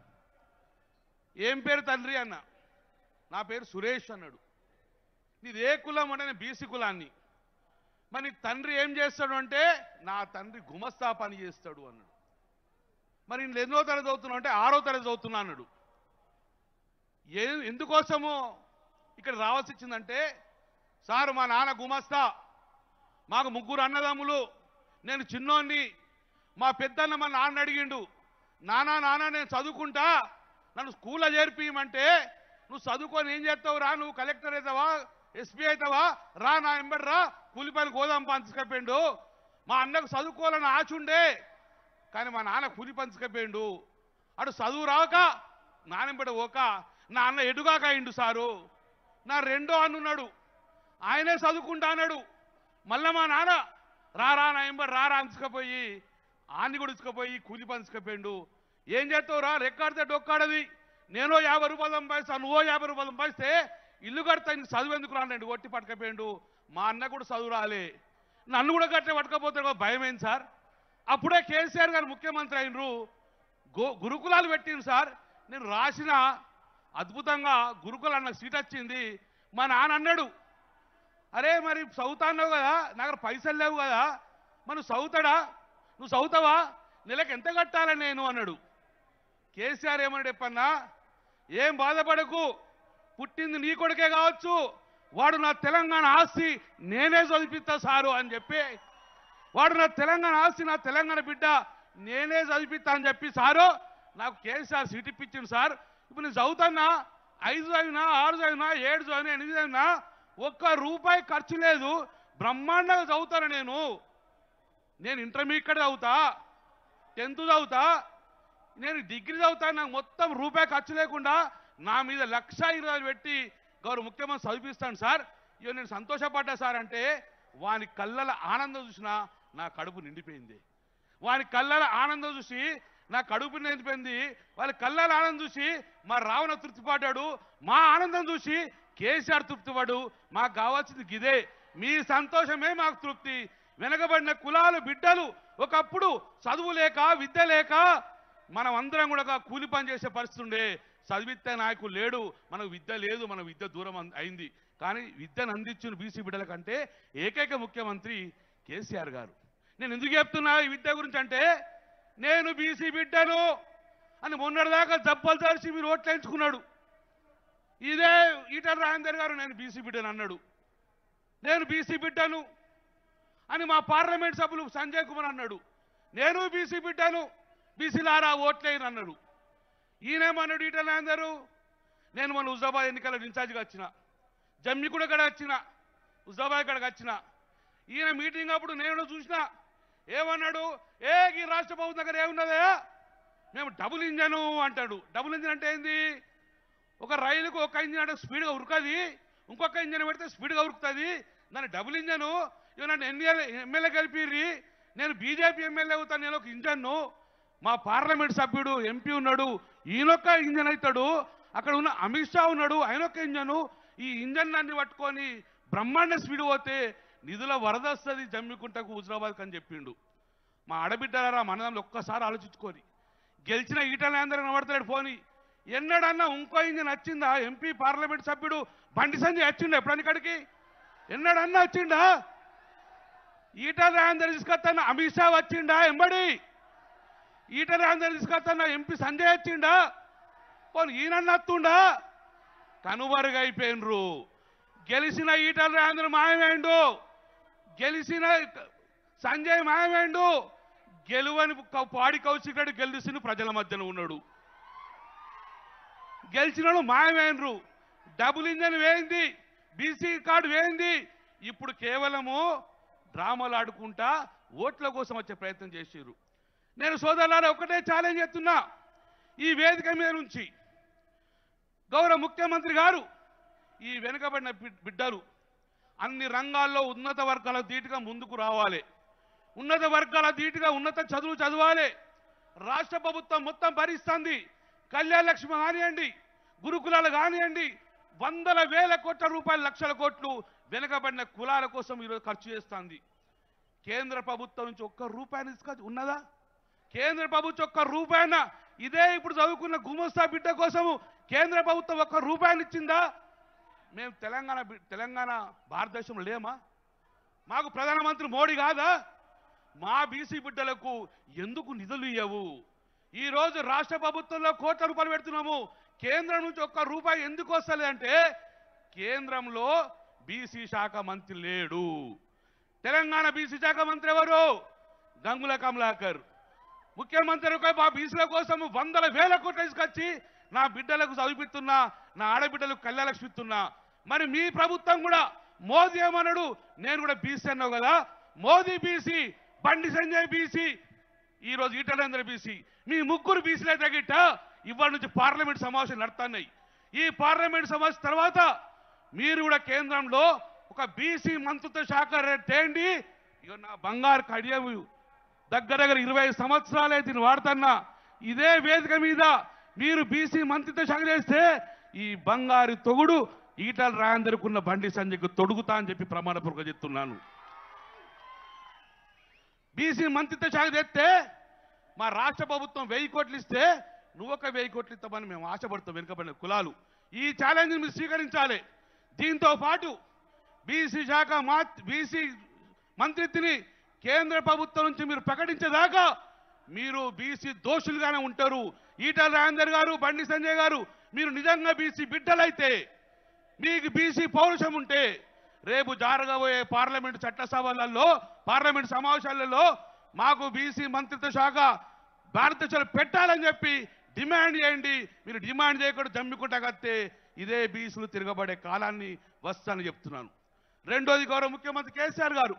ఏం పేరు తండ్రి అన్న నా పేరు సురేష్ అన్నాడు నీది ఏ కులం అంటే నేను బీసీ కులాన్ని మరి నీ తండ్రి ఏం చేస్తాడు అంటే నా తండ్రి గుమస్తా పని చేస్తాడు అన్నాడు మరి నేను ఎన్నో తరగతి చదువుతున్నావు అంటే ఆరో తరగతి చదువుతున్నా అన్నాడు ఏ ఎందుకోసమో ఇక్కడ రావాల్సి వచ్చిందంటే సార్ మా నాన్న గుమస్తా మాకు ముగ్గురు అన్నదమ్ములు నేను చిన్నోన్ని మా పెద్దన్న మా నాన్న అడిగిండు నానా నాన్న నేను చదువుకుంటా నన్ను స్కూల్లో చేర్పియమంటే నువ్వు చదువుకొని ఏం చేస్తావు రా నువ్వు కలెక్టర్ అవుతావా ఎస్పీ అవుతావా రా నా ఎంబడి రా కూలిపని గోదాం పంచుకపోయిండు మా అన్నకు చదువుకోవాలని ఆశ ఉండే కానీ మా నాన్న కూలి పంచుకపోయిండు అటు చదువు రాక నానెంబడి పోక నా అన్న ఎడుగాక అయిండు సారు నా రెండో అన్నున్నాడు ఆయనే చదువుకుంటా అన్నాడు మళ్ళా మా నాన్న రా రా నా ఎంబడి రా రా అంచుకపోయి ఆన్ని కూడా ఇసుకపోయి కూలి పని ఇసుకపోయిండు ఏం చేస్తావురా రెక్కాడితే డొక్కాడది నేనో యాభై రూపాయలు సంపాదిస్తా నువ్వో యాభై రూపాయలు సంపాదిస్తే ఇల్లు కడతా నీకు చదువు ఎందుకు రానండి కొట్టి పట్టుకపోయిండు మా అన్న కూడా చదువు రాలే నన్ను కూడా గట్టే పట్టుకపోతే భయం ఏంది సార్ అప్పుడే కేసీఆర్ గారు ముఖ్యమంత్రి అయినరు గో గురుకులాలు పెట్టిండు సార్ నేను రాసిన అద్భుతంగా గురుకులు అన్న సీట్ వచ్చింది మా నాన్న అన్నాడు అరే మరి చదువుతా అన్నావు కదా నా దగ్గర పైసలు లేవు కదా మరి నువ్వు చదువుతాడా నువ్వు చదువుతావా నెలకు ఎంత కట్టాలని నేను అన్నాడు కేసీఆర్ ఏమన్నాడు చెప్పన్నా ఏం బాధపడకు పుట్టింది నీ కొడుకే కావచ్చు వాడు నా తెలంగాణ ఆస్తి నేనే చదివిస్తా సారు అని చెప్పి వాడు నా తెలంగాణ ఆస్తి నా తెలంగాణ బిడ్డ నేనే చదివిస్తా అని చెప్పి సారు నాకు కేసీఆర్ సీట్ ఇప్పించింది సార్ ఇప్పుడు నేను చదువుతున్నా ఐదు చదివినా ఆరు చదివినా ఏడు చదివినా ఎనిమిది చదివినా ఒక్క రూపాయి ఖర్చు లేదు బ్రహ్మాండంగా చదువుతాను నేను నేను ఇంటర్మీడియట్ చదువుతా టెన్త్ చదువుతా నేను డిగ్రీ చదువుతాను నాకు మొత్తం రూపాయి ఖర్చు లేకుండా నా మీద లక్ష ఇరవై వేలు పెట్టి గౌరవ ముఖ్యమంత్రి చదివిస్తాను సార్ ఇక నేను సంతోషపడ్డా సార్ అంటే వాని కళ్ళల ఆనందం చూసినా నా కడుపు నిండిపోయింది వాని కళ్ళల ఆనందం చూసి నా కడుపు నిండిపోయింది వాళ్ళ కళ్ళల ఆనందం చూసి మా రావణ తృప్తిపడ్డాడు మా ఆనందం చూసి కేసీఆర్ తృప్తిపడు మాకు కావాల్సింది గిదే మీ సంతోషమే మాకు తృప్తి వెనకబడిన కులాలు బిడ్డలు ఒకప్పుడు చదువు లేక విద్య లేక మనం అందరం కూడా ఒక కూలి పని చేసే పరిస్థితి ఉండే చదివితే నాయకుడు లేడు మనకు విద్య లేదు మన విద్య దూరం అన్- అయింది కానీ విద్యను అందించిన బీసీ బిడ్డల కంటే ఏకైక ముఖ్యమంత్రి కేసీఆర్ గారు నేను ఎందుకు చెప్తున్నా ఈ విద్య గురించి అంటే నేను బీసీ బిడ్డను అని మొన్నటిదాకా జబ్బలు తరిచి మీరు ఓట్లేయించుకున్నాడు ఇదే ఈటల రాజేందర్ గారు నేను బీసీ బిడ్డను అన్నాడు నేను బీసీ బిడ్డను అని మా పార్లమెంట్ సభ్యులు సంజయ్ కుమార్ అన్నాడు నేను బీసీ బిడ్డను బీసీలారా ఓట్లేయను అన్నాడు ఈయనేమన్నాడు ఈటల రాజేందరు నేను మన హుజాబాద్ ఎన్నికల ఇన్ఛార్జిగా వచ్చిన జమ్మిగూడ కూడా వచ్చిన హుజాబాద్ కాడకి వచ్చిన ఈయన మీటింగ్ అప్పుడు నేను చూసిన ఏమన్నాడు ఏ ఈ రాష్ట్ర ప్రభుత్వం దగ్గర ఏమున్నదా మేము డబుల్ ఇంజను అంటాడు డబుల్ ఇంజన్ అంటే ఏంది ఒక రైలుకు ఒక ఇంజిన్ అంటే స్పీడ్గా ఉరకది ఇంకొక ఇంజన్ పెడితే స్పీడ్గా ఉరుకుతుంది దాని డబుల్ ఇంజను ఇవి నన్ను ఎన్నికల ఎమ్మెల్యే కలిపిర్రి నేను బీజేపీ ఎమ్మెల్యే అవుతాను నేను ఒక ఇంజన్ను మా పార్లమెంట్ సభ్యుడు ఎంపీ ఉన్నాడు ఈయనొక్క ఇంజన్ అవుతాడు అక్కడ ఉన్న అమిత్ షా ఉన్నాడు ఆయనొక్క ఇంజను ఈ ఇంజన్ అన్ని పట్టుకొని బ్రహ్మాండ స్పీడ్ పోతే నిధుల వరద వస్తుంది జమ్మికుంటకు హుజరాబాద్కి అని చెప్పిండు మా ఆడబిడ్డలారా మనదంలో ఒక్కసారి ఆలోచించుకొని గెలిచిన ఈటల అందరూ కనబడతాడు పోని ఎన్నడన్నా ఇంకో ఇంజిన్ వచ్చిందా ఎంపీ పార్లమెంట్ సభ్యుడు బండి సంజయ్ వచ్చిండు ఎప్పుడని ఇక్కడికి ఎన్నడన్నా వచ్చిండా ఈటల అందరు తీసుకొస్తాను అమిత్ షా వచ్చిండా ఎంబడి ఈటల అందరు తీసుకొస్తాను ఎంపీ సంజయ్ వచ్చిండా పోనీ ఈయనన్న వస్తుండా కనుమరుగైపోయినరు గెలిచిన ఈటల రాజేంద్ర మాయమేండు గెలిచిన సంజయ్ మాయమేండు గెలువని క- పాడి కౌశికుడు గెలిచిన ప్రజల మధ్యన ఉన్నాడు గెలిచినోడు మాయమైనరు డబుల్ ఇంజన్ వేయింది బీసీ కార్డు వేయింది ఇప్పుడు కేవలము డ్రామాలు ఆడుకుంటా ఓట్ల కోసం వచ్చే ప్రయత్నం చేసిర్రు నేను సోదరులారా ఒకటే ఛాలెంజ్ చేస్తున్నా ఈ వేదిక మీద నుంచి గౌరవ ముఖ్యమంత్రి గారు ఈ వెనుకబడిన బి- బిడ్డలు అన్ని రంగాల్లో ఉన్నత వర్గాల ధీటుగా ముందుకు రావాలి ఉన్నత వర్గాల ధీటుగా ఉన్నత చదువు చదవాలి రాష్ట్ర ప్రభుత్వం మొత్తం భరిస్తుంది కళ్యాణ లక్ష్మి కానివ్వండి గురుకులాలు కానివ్వండి వందల వేల కోట్ల రూపాయల లక్షల కోట్లు వెనుకబడిన కులాల కోసం ఈరోజు ఖర్చు చేస్తుంది కేంద్ర ప్రభుత్వం నుంచి ఒక్క రూపాయి తీసుకొచ్చి ఉన్నదా కేంద్ర ప్రభుత్వం ఒక్క రూపాయన ఇదే ఇప్పుడు చదువుకున్న గుమస్తా బిడ్డ కోసము కేంద్ర ప్రభుత్వం ఒక్క రూపాయలు ఇచ్చిందా మేము తెలంగాణ బి- తెలంగాణ భారతదేశంలో లేమా మాకు ప్రధానమంత్రి మోడీ కాదా మా బీసీ బిడ్డలకు ఎందుకు నిధులు ఇవ్వవు ఈ రోజు రాష్ట్ర ప్రభుత్వంలో కోట్ల రూపాయలు పెడుతున్నాము కేంద్రం నుంచి ఒక్క రూపాయి ఎందుకు వస్తలేదంటే కేంద్రంలో బీసీ శాఖ మంత్రి లేడు తెలంగాణ బీసీ శాఖ మంత్రి ఎవరు గంగుల కమలాకర్ ముఖ్యమంత్రి ఒక మా బీసీల కోసం వందల వేల కోట్లు తీసుకొచ్చి నా బిడ్డలకు చదివిస్తున్నా నా ఆడబిడ్డలకు కళ్యాణలక్ష్మి ఇస్తున్నా మరి మీ ప్రభుత్వం కూడా మోదీ ఏమన్నాడు నేను కూడా బీసీ అన్నావు కదా మోదీ బీసీ బండి సంజయ్ బీసీ ఈ రోజు ఈటలేంద్ర బీసీ మీ ముగ్గురు బీసీలే తగిట ఇవాళ నుంచి పార్లమెంట్ సమావేశం నడుతున్నాయి ఈ పార్లమెంట్ సమావేశం తర్వాత మీరు కూడా కేంద్రంలో ఒక బీసీ మంత్రిత్వ శాఖ తేండి ఇక నా బంగారు కడియం దగ్గర దగ్గర ఇరవై సంవత్సరాలే దీన్ని వాడుతున్నా ఇదే వేదిక మీద మీరు బీసీ మంత్రిత్వ శాఖ చేస్తే ఈ బంగారు తొగుడు ఈటల రాయందరుకున్న బండి సంజయ్కు తొడుగుతా అని చెప్పి ప్రమాణపూర్వక చెప్తున్నాను బీసీ మంత్రిత్వ శాఖ తెస్తే మా రాష్ట్ర ప్రభుత్వం వెయ్యి కోట్లు ఇస్తే నువ్వు ఒక వెయ్యి కోట్లు ఇస్తామని మేము ఆశపడతాం వెనుకబడిన కులాలు ఈ ఛాలెంజ్ మీరు స్వీకరించాలి దీంతో పాటు బీసీ శాఖ మా బీసీ మంత్రిత్వని కేంద్ర ప్రభుత్వం నుంచి మీరు ప్రకటించేదాకా మీరు బీసీ దోషులుగానే ఉంటారు ఈటల రాజేందర్ గారు బండి సంజయ్ గారు మీరు నిజంగా బీసీ బిడ్డలైతే మీకు బీసీ పౌరుషం ఉంటే రేపు జరగబోయే పార్లమెంట్ చట్టసభలలో పార్లమెంట్ సమావేశాలలో మాకు బీసీ మంత్రిత్వ శాఖ భారతదేశంలో పెట్టాలని చెప్పి డిమాండ్ చేయండి మీరు డిమాండ్ చేయకుండా జమ్మికుంటా కత్తే ఇదే బీసీలు తిరగబడే కాలాన్ని వస్తానని చెప్తున్నాను రెండోది గౌరవ ముఖ్యమంత్రి కేసీఆర్ గారు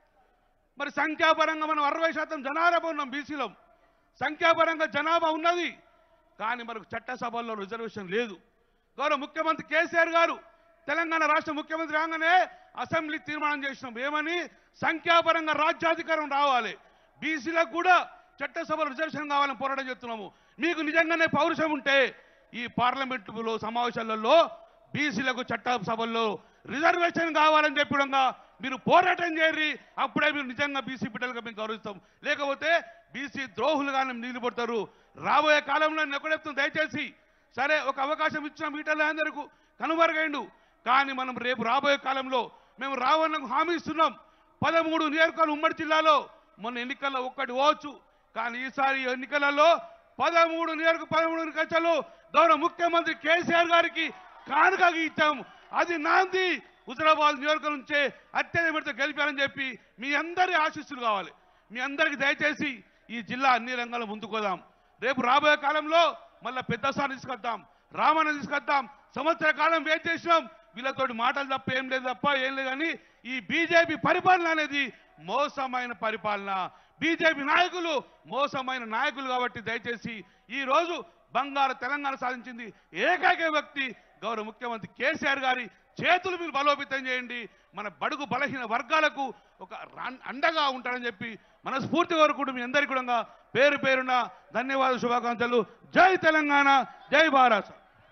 మరి సంఖ్యాపరంగా మనం అరవై శాతం జనాభా ఉన్నాం బీసీలో సంఖ్యాపరంగా జనాభా ఉన్నది కానీ మనకు చట్టసభల్లో రిజర్వేషన్ లేదు గౌరవ ముఖ్యమంత్రి కేసీఆర్ గారు తెలంగాణ రాష్ట్ర ముఖ్యమంత్రి రాగానే అసెంబ్లీ తీర్మానం చేసినాం ఏమని సంఖ్యాపరంగా రాజ్యాధికారం రావాలి బీసీలకు కూడా చట్టసభలో రిజర్వేషన్ కావాలని పోరాటం చేస్తున్నాము మీకు నిజంగానే పౌరుషం ఉంటే ఈ పార్లమెంటులో సమావేశాలలో బీసీలకు చట్టసభల్లో రిజర్వేషన్ కావాలని చెప్పడంగా మీరు పోరాటం చేయరి అప్పుడే మీరు నిజంగా బీసీ బిడ్డలుగా మేము గౌరవిస్తాం లేకపోతే బీసీ ద్రోహులుగానే నిలబడతారు రాబోయే కాలంలో నేను ఒకటే చెప్తున్నా, దయచేసి సరే ఒక అవకాశం ఇచ్చిన మీటర్లు అందరికీ కనుమరుగైండు కానీ మనం రేపు రాబోయే కాలంలో మేము రావణకు హామీ ఇస్తున్నాం పదమూడు నియోజకవర్గాలు ఉమ్మడి జిల్లాలో మొన్న ఎన్నికల్లో ఒక్కటి పోవచ్చు కానీ ఈసారి ఎన్నికలలో పదమూడు నియోజక పదమూడు నియోజకవర్గాలు గౌరవ ముఖ్యమంత్రి కేసీఆర్ గారికి కానుకగా ఇచ్చాం అది నాంది హుజరాబాద్ నియోజకవర్గం నుంచే అత్యధిక మెడతో గెలిపారని చెప్పి మీ అందరి ఆశీస్సులు కావాలి మీ అందరికి దయచేసి ఈ జిల్లా అన్ని రంగాల్లో ముందుకోదాం రేపు రాబోయే కాలంలో మళ్ళా పెద్దసారి తీసుకొద్దాం రామన్న తీసుకొద్దాం సంవత్సర కాలం వెయిట్ చేసినాం వీళ్ళతోటి మాటలు తప్ప ఏం లేదు తప్ప ఏం లేదు కానీ ఈ బీజేపీ పరిపాలన అనేది మోసమైన పరిపాలన బీజేపీ నాయకులు మోసమైన నాయకులు కాబట్టి దయచేసి ఈ రోజు బంగారు తెలంగాణ సాధించింది ఏకైక వ్యక్తి గౌరవ ముఖ్యమంత్రి కేసీఆర్ గారి చేతులు మీరు బలోపేతం చేయండి మన బడుగు బలహీన వర్గాలకు ఒక రన్- అండగా ఉంటారని చెప్పి మనస్ఫూర్తి కోరుకుంటూ మీ అందరికీ కూడా పేరు పేరున ధన్యవాద శుభాకాంక్షలు జై తెలంగాణ జై భారత్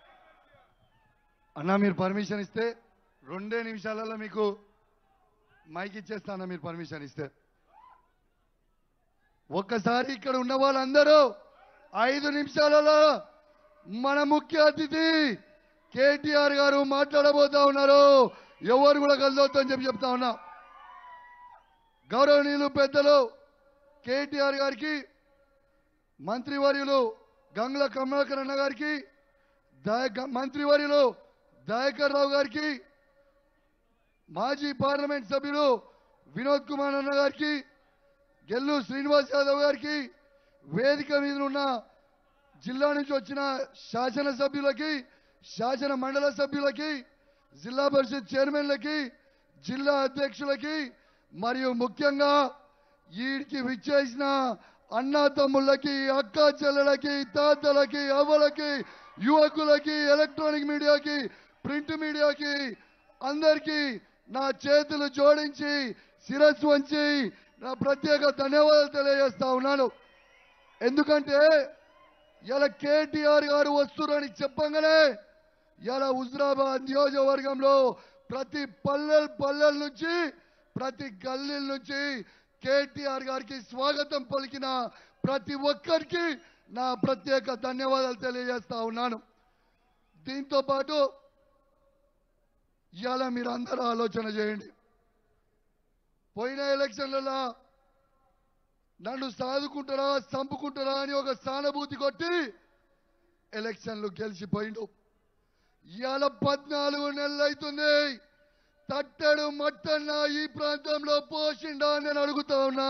అన్నా మీరు పర్మిషన్ ఇస్తే రెండే నిమిషాలలో మీకు మైక్ ఇచ్చేస్తానా మీరు పర్మిషన్ ఇస్తే ఒక్కసారి ఇక్కడ ఉన్న వాళ్ళందరూ ఐదు నిమిషాలలో మన ముఖ్య అతిథి కేటీఆర్ గారు మాట్లాడబోతా ఉన్నారు ఎవరు కూడా కలదొద్దని చెప్పి చెప్తా ఉన్నా గౌరవనీయులు పెద్దలు కేటీఆర్ గారికి మంత్రివర్యులు గంగుల కమలాకర్ అన్న గారికి దయ- గ- మంత్రివర్యులు దయాకర్ రావు గారికి మాజీ పార్లమెంట్ సభ్యులు వినోద్ కుమార్ అన్న గారికి గెల్లు శ్రీనివాస్ యాదవ్ గారికి వేదిక మీద ఉన్న జిల్లా నుంచి వచ్చిన శాసన సభ్యులకి శాసన మండల సభ్యులకి జిల్లా పరిషత్ చైర్మన్లకి జిల్లా అధ్యక్షులకి మరియు ముఖ్యంగా వీడికి విచ్చేసిన అన్నా తమ్ముళ్ళకి అక్క చెల్లెలకి తాతలకి అవ్వలకి యువకులకి ఎలక్ట్రానిక్ మీడియాకి ప్రింట్ మీడియాకి అందరికీ నా చేతులు జోడించి శిరస్సు వంచి నా ప్రత్యేక ధన్యవాదాలు తెలియజేస్తా ఉన్నాను ఎందుకంటే ఇలా కేటీఆర్ గారు వస్తున్నారని చెప్పంగానే ఇలా హుజరాబాద్ నియోజకవర్గంలో ప్రతి పల్లెల పల్లెల నుంచి ప్రతి గల్లీల నుంచి కేటీఆర్ గారికి స్వాగతం పలికిన ప్రతి ఒక్కరికి నా ప్రత్యేక ధన్యవాదాలు తెలియజేస్తా ఉన్నాను దీంతో పాటు ఇవాళ మీరు అందరూ ఆలోచన చేయండి పోయిన ఎలక్షన్లలో నన్ను సాదుకుంటారా చంపుకుంటారా అని ఒక సానుభూతి కొట్టి ఎలక్షన్లు గెలిచిపోయిండు ఇవాళ పద్నాలుగు నెలలు అవుతుంది తట్టడు మట్టన్న ఈ ప్రాంతంలో పోషిండా అని నేను అడుగుతా ఉన్నా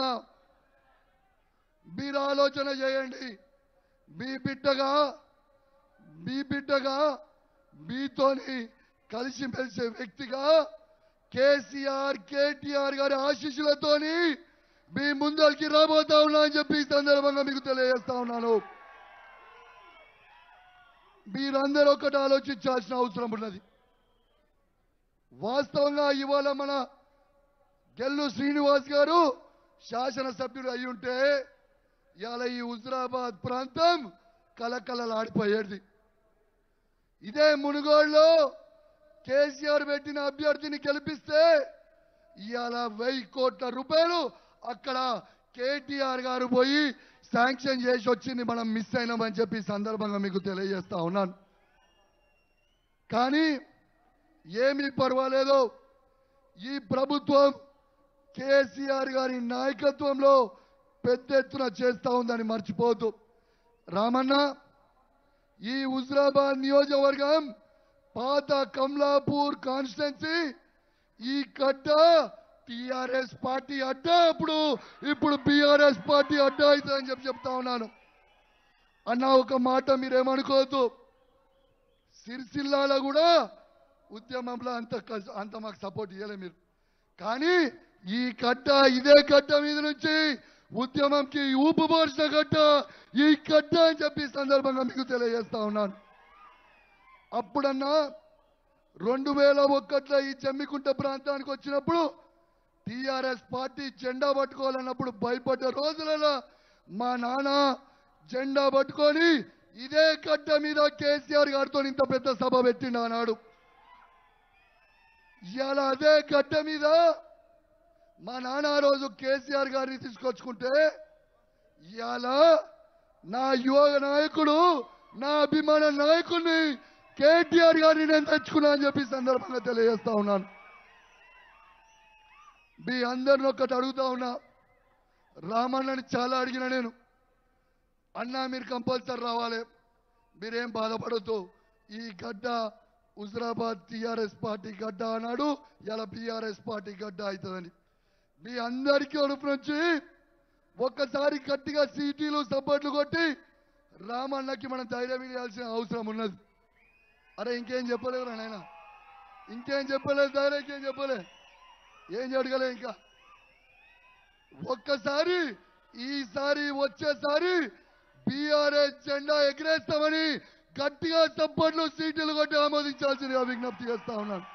మీరు ఆలోచన చేయండి మీ బిడ్డగా మీ బిడ్డగా మీతోని కలిసి మెలిసే వ్యక్తిగా కేసీఆర్ కేటీఆర్ గారి ఆశీస్సులతోని మీ ముందరికి రాబోతా ఉన్నా అని చెప్పి ఈ సందర్భంగా మీకు తెలియజేస్తా ఉన్నాను మీరందరూ ఒకటి ఆలోచించాల్సిన అవసరం ఉన్నది వాస్తవంగా ఇవాళ మన గెల్లు శ్రీనివాస్ గారు శాసనసభ్యుడు అయి ఉంటే ఇవాళ ఈ హుజరాబాద్ ప్రాంతం కలకలలాడిపోయేది ఇదే మునుగోడులో కేసీఆర్ పెట్టిన అభ్యర్థిని గెలిపిస్తే ఇవాళ వెయ్యి కోట్ల రూపాయలు అక్కడ కేటీఆర్ గారు పోయి శాంక్షన్ చేసి వచ్చింది మనం మిస్ అయినామని చెప్పి ఈ సందర్భంగా మీకు తెలియజేస్తా ఉన్నాను కానీ ఏమీ పర్వాలేదు ఈ ప్రభుత్వం కేసీఆర్ గారి నాయకత్వంలో పెద్ద ఎత్తున చేస్తా ఉందని మర్చిపోవద్దు రామన్న ఈ హుజరాబాద్ నియోజకవర్గం పాత కమలాపూర్ కాన్స్టిట్యున్సీ ఈ గడ్డ టిఆర్ఎస్ పార్టీ అడ్డ అప్పుడు ఇప్పుడు బిఆర్ఎస్ పార్టీ అడ్డ అవుతుందని చెప్పి చెప్తా ఉన్నాను అన్న ఒక మాట మీరేమనుకోవద్దు సిరిసిల్లాలో కూడా ఉద్యమంలో అంత కస్- అంత మాకు సపోర్ట్ ఇవ్వలే మీరు కానీ ఈ గడ్డ ఇదే గడ్డ మీద నుంచి ఉద్యమంకి ఊపు పోసిన గడ్డ ఈ గడ్డ అని చెప్పి ఈ సందర్భంగా మీకు తెలియజేస్తా ఉన్నాను అప్పుడన్నా రెండు వేల ఒక్కట్లో ఈ జమ్మికుంట ప్రాంతానికి వచ్చినప్పుడు టిఆర్ఎస్ పార్టీ జెండా పట్టుకోవాలన్నప్పుడు భయపడ్డ రోజులలో మా నాన్న జెండా పట్టుకొని ఇదే గడ్డ మీద కేసీఆర్ గారితో ఇంత పెద్ద సభ పెట్టిండు ఆనాడు ఇవాళ అదే గడ్డ మీద మా నాన్న ఆ రోజు కేసీఆర్ గారిని తీసుకొచ్చుకుంటే ఇవాళ నా యువ నాయకుడు నా అభిమాన నాయకుడిని కేటీఆర్ గారిని నేను తెచ్చుకున్నా అని చెప్పి ఈ సందర్భంగా తెలియజేస్తా ఉన్నాను మీ అందరిని ఒక్కటి అడుగుతా ఉన్నా రామన్నని చాలా అడిగిన నేను అన్నా మీరు కంపల్సరీ రావాలి మీరేం బాధపడద్దు ఈ గడ్డ హుజరాబాద్ టిఆర్ఎస్ పార్టీ గడ్డ అన్నాడు ఇలా బిఆర్ఎస్ పార్టీ గడ్డ అవుతుందని మీ అందరికీ అడుపు నుంచి ఒక్కసారి గట్టిగా సీటీలు సబ్బట్లు కొట్టి రామన్నకి మనం ధైర్యం ఇవ్వాల్సిన అవసరం ఉన్నది అరే ఇంకేం చెప్పలేదు నాయన ఇంకేం చెప్పలేదు ధైర్యం ఇంకేం చెప్పలే ఏం జరగలే ఇంకా ఒక్కసారి ఈసారి వచ్చేసారి బీఆర్ఎస్ జెండా ఎగరేస్తామని గట్టిగా సపోర్ట్లు సీట్లు కొట్టి ఆమోదించాల్సిందిగా విజ్ఞప్తి చేస్తా ఉన్నాను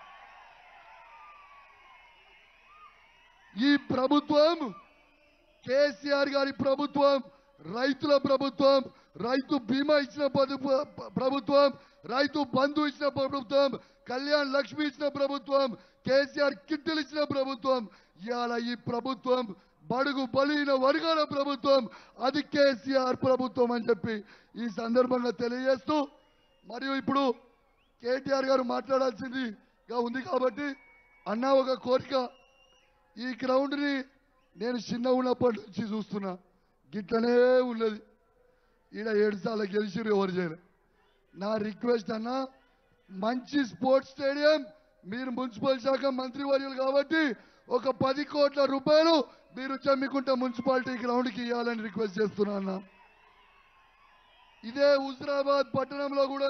ఈ ప్రభుత్వం కేసీఆర్ గారి ప్రభుత్వం రైతుల ప్రభుత్వం రైతు బీమా ఇచ్చిన పదు- ప్రభుత్వం రైతు బంధు ఇచ్చిన ప్రభుత్వం కళ్యాణ్ లక్ష్మి ఇచ్చిన ప్రభుత్వం కేసీఆర్ కిట్టులు ఇచ్చిన ప్రభుత్వం ఇవాళ ఈ ప్రభుత్వం బడుగు బలహీన వర్గాల ప్రభుత్వం అది కేసీఆర్ ప్రభుత్వం అని చెప్పి ఈ సందర్భంగా తెలియజేస్తూ మరియు ఇప్పుడు కేటీఆర్ గారు మాట్లాడాల్సిందిగా ఉంది కాబట్టి అన్న ఒక కోరిక ఈ గ్రౌండ్ని నేను చిన్న ఉన్నప్పటి నుంచి చూస్తున్నా గిట్లనే ఉన్నది ఈడ ఏడు సార్లు గెలిచిరు ఎవరు చేయరు నా రిక్వెస్ట్ అన్న మంచి స్పోర్ట్స్ స్టేడియం మీరు మున్సిపల్ శాఖ మంత్రి వర్యులు కాబట్టి ఒక పది కోట్ల రూపాయలు మీరు చెమ్మికుంట మున్సిపాలిటీ గ్రౌండ్కి ఇవ్వాలని రిక్వెస్ట్ చేస్తున్నా అన్న ఇదే హుజరాబాద్ పట్టణంలో కూడా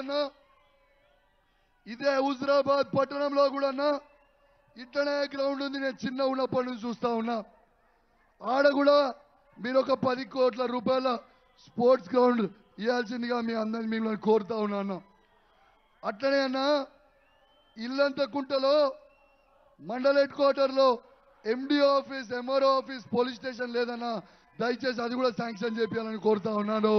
ఇదే హుజరాబాద్ పట్టణంలో కూడా ఇట్లనే గ్రౌండ్ ఉంది నేను చిన్న ఉన్నప్పటి నుంచి చూస్తా ఉన్నా ఆడ కూడా మీరు ఒక పది కోట్ల రూపాయల స్పోర్ట్స్ గ్రౌండ్ ఇవ్వాల్సిందిగా మీ అందరిని మిమ్మల్ని కోరుతా ఉన్నాను అట్లనే అన్న ఇల్లంత కుంటలో మండల హెడ్ క్వార్టర్లో MD office MRO office police station లేదన్నా దయచేసి అది కూడా శాంక్షన్ చేపించాలని కోరుతా ఉన్నాను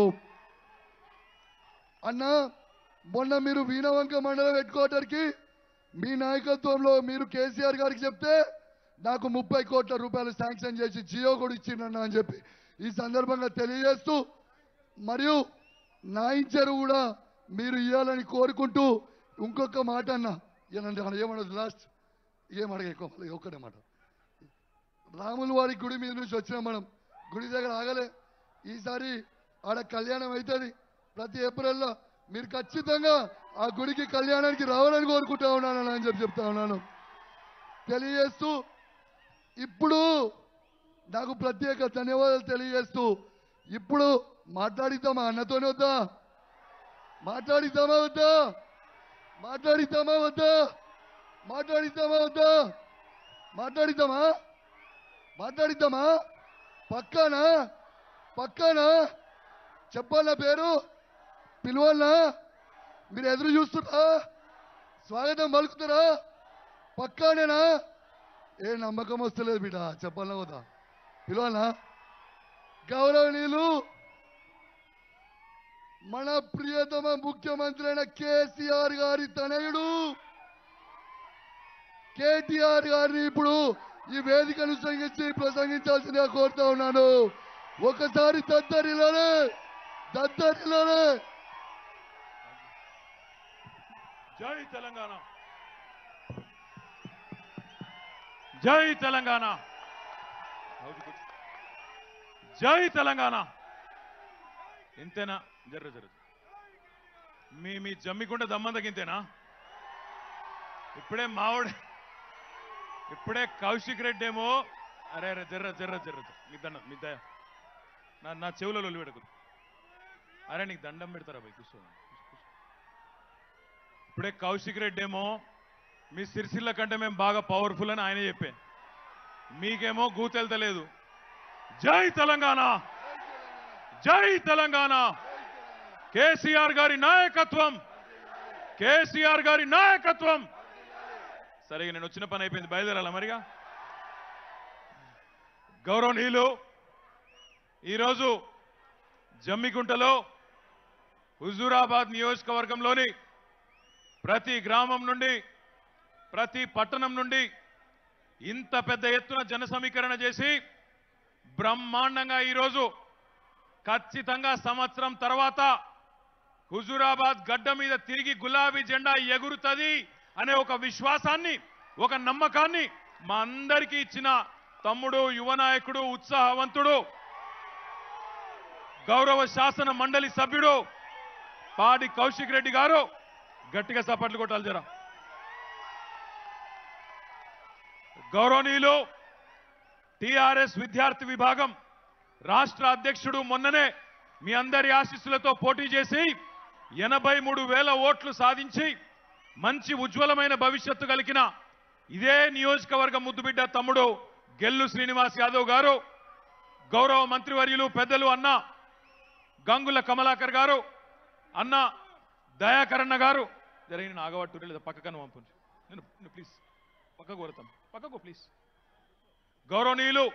అన్న మొన్న మీరు వీణవంక మండలం హెడ్ క్వార్టర్కి మీ నాయకత్వంలో మీరు కేసీఆర్ గారికి చెప్తే నాకు ముప్పై కోట్ల రూపాయలు శాంక్షన్ చేసి జియో కూడా ఇచ్చిండన్న అని చెప్పి ఈ సందర్భంగా తెలియజేస్తూ మరియు నాయించరు కూడా మీరు ఇవ్వాలని కోరుకుంటూ ఇంకొక మాట అన్న ఏనంటే అన్న ఏమన్నది లాస్ట్ ఏమడగ ఎక్కువ మళ్ళీ ఒక్కటే మాట రాముల వారి గుడి మీద నుంచి వచ్చినాం మనం గుడి దగ్గర ఆగలే ఈసారి ఆడ కళ్యాణం అవుతుంది ప్రతి ఏప్రిల్లో మీరు ఖచ్చితంగా ఆ గుడికి కళ్యాణానికి రావాలని కోరుకుంటా ఉన్నాను అని చెప్పి చెప్తా ఉన్నాను తెలియజేస్తూ ఇప్పుడు నాకు ప్రత్యేక ధన్యవాదాలు తెలియజేస్తూ ఇప్పుడు మాట్లాడిద్దామా అన్నతోనే వద్దా మాట్లాడిద్దామా వద్దా మాట్లాడిద్దామా వద్దా మాట్లాడిద్దామా వద్దా మాట్లాడిద్దామా మాట్లాడిద్దామా పక్కానా పక్కానా చెప్పాలా పేరు పిలవాలనా మీరు ఎదురు చూస్తున్నా స్వాగతం పలుకుతారా పక్కానేనా ఏ నమ్మకం వస్తలేదు బిడ్డ చెప్పాలనా వద్దా పిలవనా గౌరవనీయులు మన ప్రియతమ ముఖ్యమంత్రి అయిన కేసీఆర్ గారి తనయుడు కేటీఆర్ గారిని ఇప్పుడు ఈ వేదికను సంగించి ప్రసంగించాల్సిందిగా కోరుతా ఉన్నాను ఒకసారి దద్దరిలోనే దద్దరిలోనే జై తెలంగాణ జై తెలంగాణ జై తెలంగాణ ఇంతేనా జర్ర జర్ర మీ మీ జమ్మికుంట దమ్మందకింతేనా ఇప్పుడే మావాడు ఇప్పుడే కౌశిక్ రెడ్డి ఏమో అరే అరే జర్ర జర్ర జర్ర జర్ర. మీ దండం మీ దయ నా నా చెవులలో ఒళ్ళు పెడకు అరే నీకు దండం పెడతారా పోయి కూర్చో కూర్చో. ఇప్పుడే కౌశిక్ రెడ్డి ఏమో మీ సిరిసిల్ల కంటే మేము బాగా పవర్ఫుల్ అని ఆయన చెప్పే మీకేమో గూతెళ్తలేదు జై తెలంగాణ జై తెలంగాణ కేసీఆర్ గారి నాయకత్వం కేసీఆర్ గారి నాయకత్వం సరే ఇక నేను వచ్చిన పని అయిపోయింది బయలుదేరాల మరిగా గౌరవనీయులు ఈరోజు జమ్మికుంటలో హుజూరాబాద్ నియోజకవర్గంలోని ప్రతి గ్రామం నుండి ప్రతి పట్టణం నుండి ఇంత పెద్ద ఎత్తున జన సమీకరణ చేసి బ్రహ్మాండంగా ఈరోజు ఖచ్చితంగా సంవత్సరం తర్వాత హుజూరాబాద్ గడ్డ మీద తిరిగి గులాబీ జెండా ఎగురుతుంది అనే ఒక విశ్వాసాన్ని ఒక నమ్మకాన్ని మా అందరికీ ఇచ్చిన తమ్ముడు యువ నాయకుడు ఉత్సాహవంతుడు గౌరవ శాసన మండలి సభ్యుడు పాడి కౌశిక్ రెడ్డి గారు గట్టిగా సపట్లు కొట్టాలి జరా గౌరవనీయులు టిఆర్ఎస్ విద్యార్థి విభాగం రాష్ట్ర అధ్యక్షుడు మొన్ననే మీ అందరి ఆశీస్సులతో పోటీ చేసి ఎనభై మూడు వేల ఓట్లు సాధించి మంచి ఉజ్వలమైన భవిష్యత్తు కలిగిన ఇదే నియోజకవర్గ ముద్దుబిడ్డ తమ్ముడు గెల్లు శ్రీనివాస్ యాదవ్ గారు గౌరవ మంత్రివర్యులు పెద్దలు అన్న గంగుల కమలాకర్ గారు అన్న దయాకరణ గారు జరిగిన ఆగవట్టు లేదా పక్కకను పంపు నేను ప్లీజ్ పక్కకు కోరుతాం పక్కకు ప్లీజ్ గౌరవనీయులు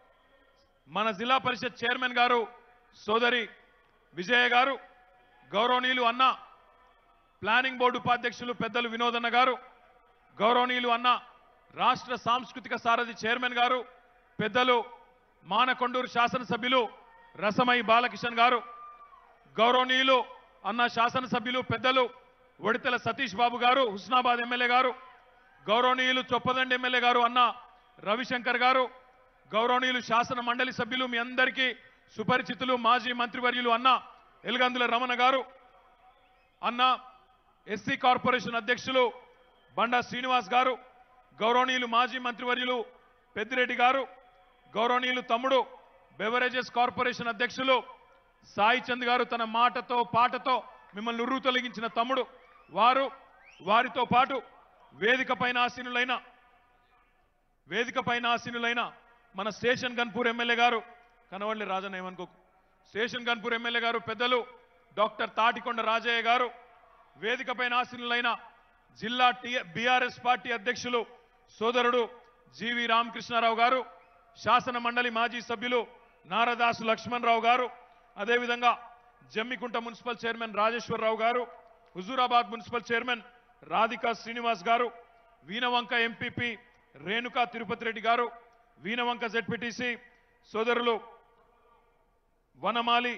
మన జిల్లా పరిషత్ చైర్మన్ గారు సోదరి విజయ గారు గౌరవనీయులు అన్న ప్లానింగ్ బోర్డు ఉపాధ్యక్షులు పెద్దలు వినోదన్న గారు గౌరవనీయులు అన్న రాష్ట్ర సాంస్కృతిక సారథి చైర్మన్ గారు పెద్దలు మానకొండూరు శాసనసభ్యులు రసమై బాలకిషన్ గారు గౌరవనీయులు అన్న శాసనసభ్యులు పెద్దలు ఒడితెల సతీష్ బాబు గారు హుస్నాబాద్ ఎమ్మెల్యే గారు గౌరవనీయులు చొప్పదండి ఎమ్మెల్యే గారు అన్న రవిశంకర్ గారు గౌరవనీయులు శాసన మండలి సభ్యులు మీ అందరికీ సుపరిచితులు మాజీ మంత్రివర్యులు అన్న ఎలుగందుల రమణ గారు అన్న ఎస్సీ కార్పొరేషన్ అధ్యక్షులు బండా శ్రీనివాస్ గారు గౌరవనీయులు మాజీ మంత్రివర్యులు పెద్దిరెడ్డి గారు గౌరవనీయులు తమ్ముడు బెవరేజెస్ కార్పొరేషన్ అధ్యక్షులు సాయి చంద్ గారు తన మాటతో పాటతో మిమ్మల్ని ఉర్రు తొలగించిన తమ్ముడు వారు వారితో పాటు వేదిక పైన ఆసీనులైన వేదిక పైన ఆసీనులైన మన స్టేషన్ గన్పూర్ ఎమ్మెల్యే గారు కనవల్లి రాజన్న ఏమనుకోకు స్టేషన్ గన్పూర్ ఎమ్మెల్యే గారు పెద్దలు డాక్టర్ తాటికొండ రాజయ్య గారు వేదిక పైన ఆసీనులైన జిల్లా బీఆర్ఎస్ పార్టీ అధ్యక్షులు సోదరుడు జీవి రామకృష్ణారావు గారు శాసన మండలి మాజీ సభ్యులు నారదాసు లక్ష్మణరావు గారు అదేవిధంగా Jammikunta municipal chairman Rajeshwara Rao garu Huzurabad municipal chairman Radhika Srinivas garu Veenavanka MPP Renuka Tirupati Reddy garu Veenavanka ZPTC సోదరులు వనమాలి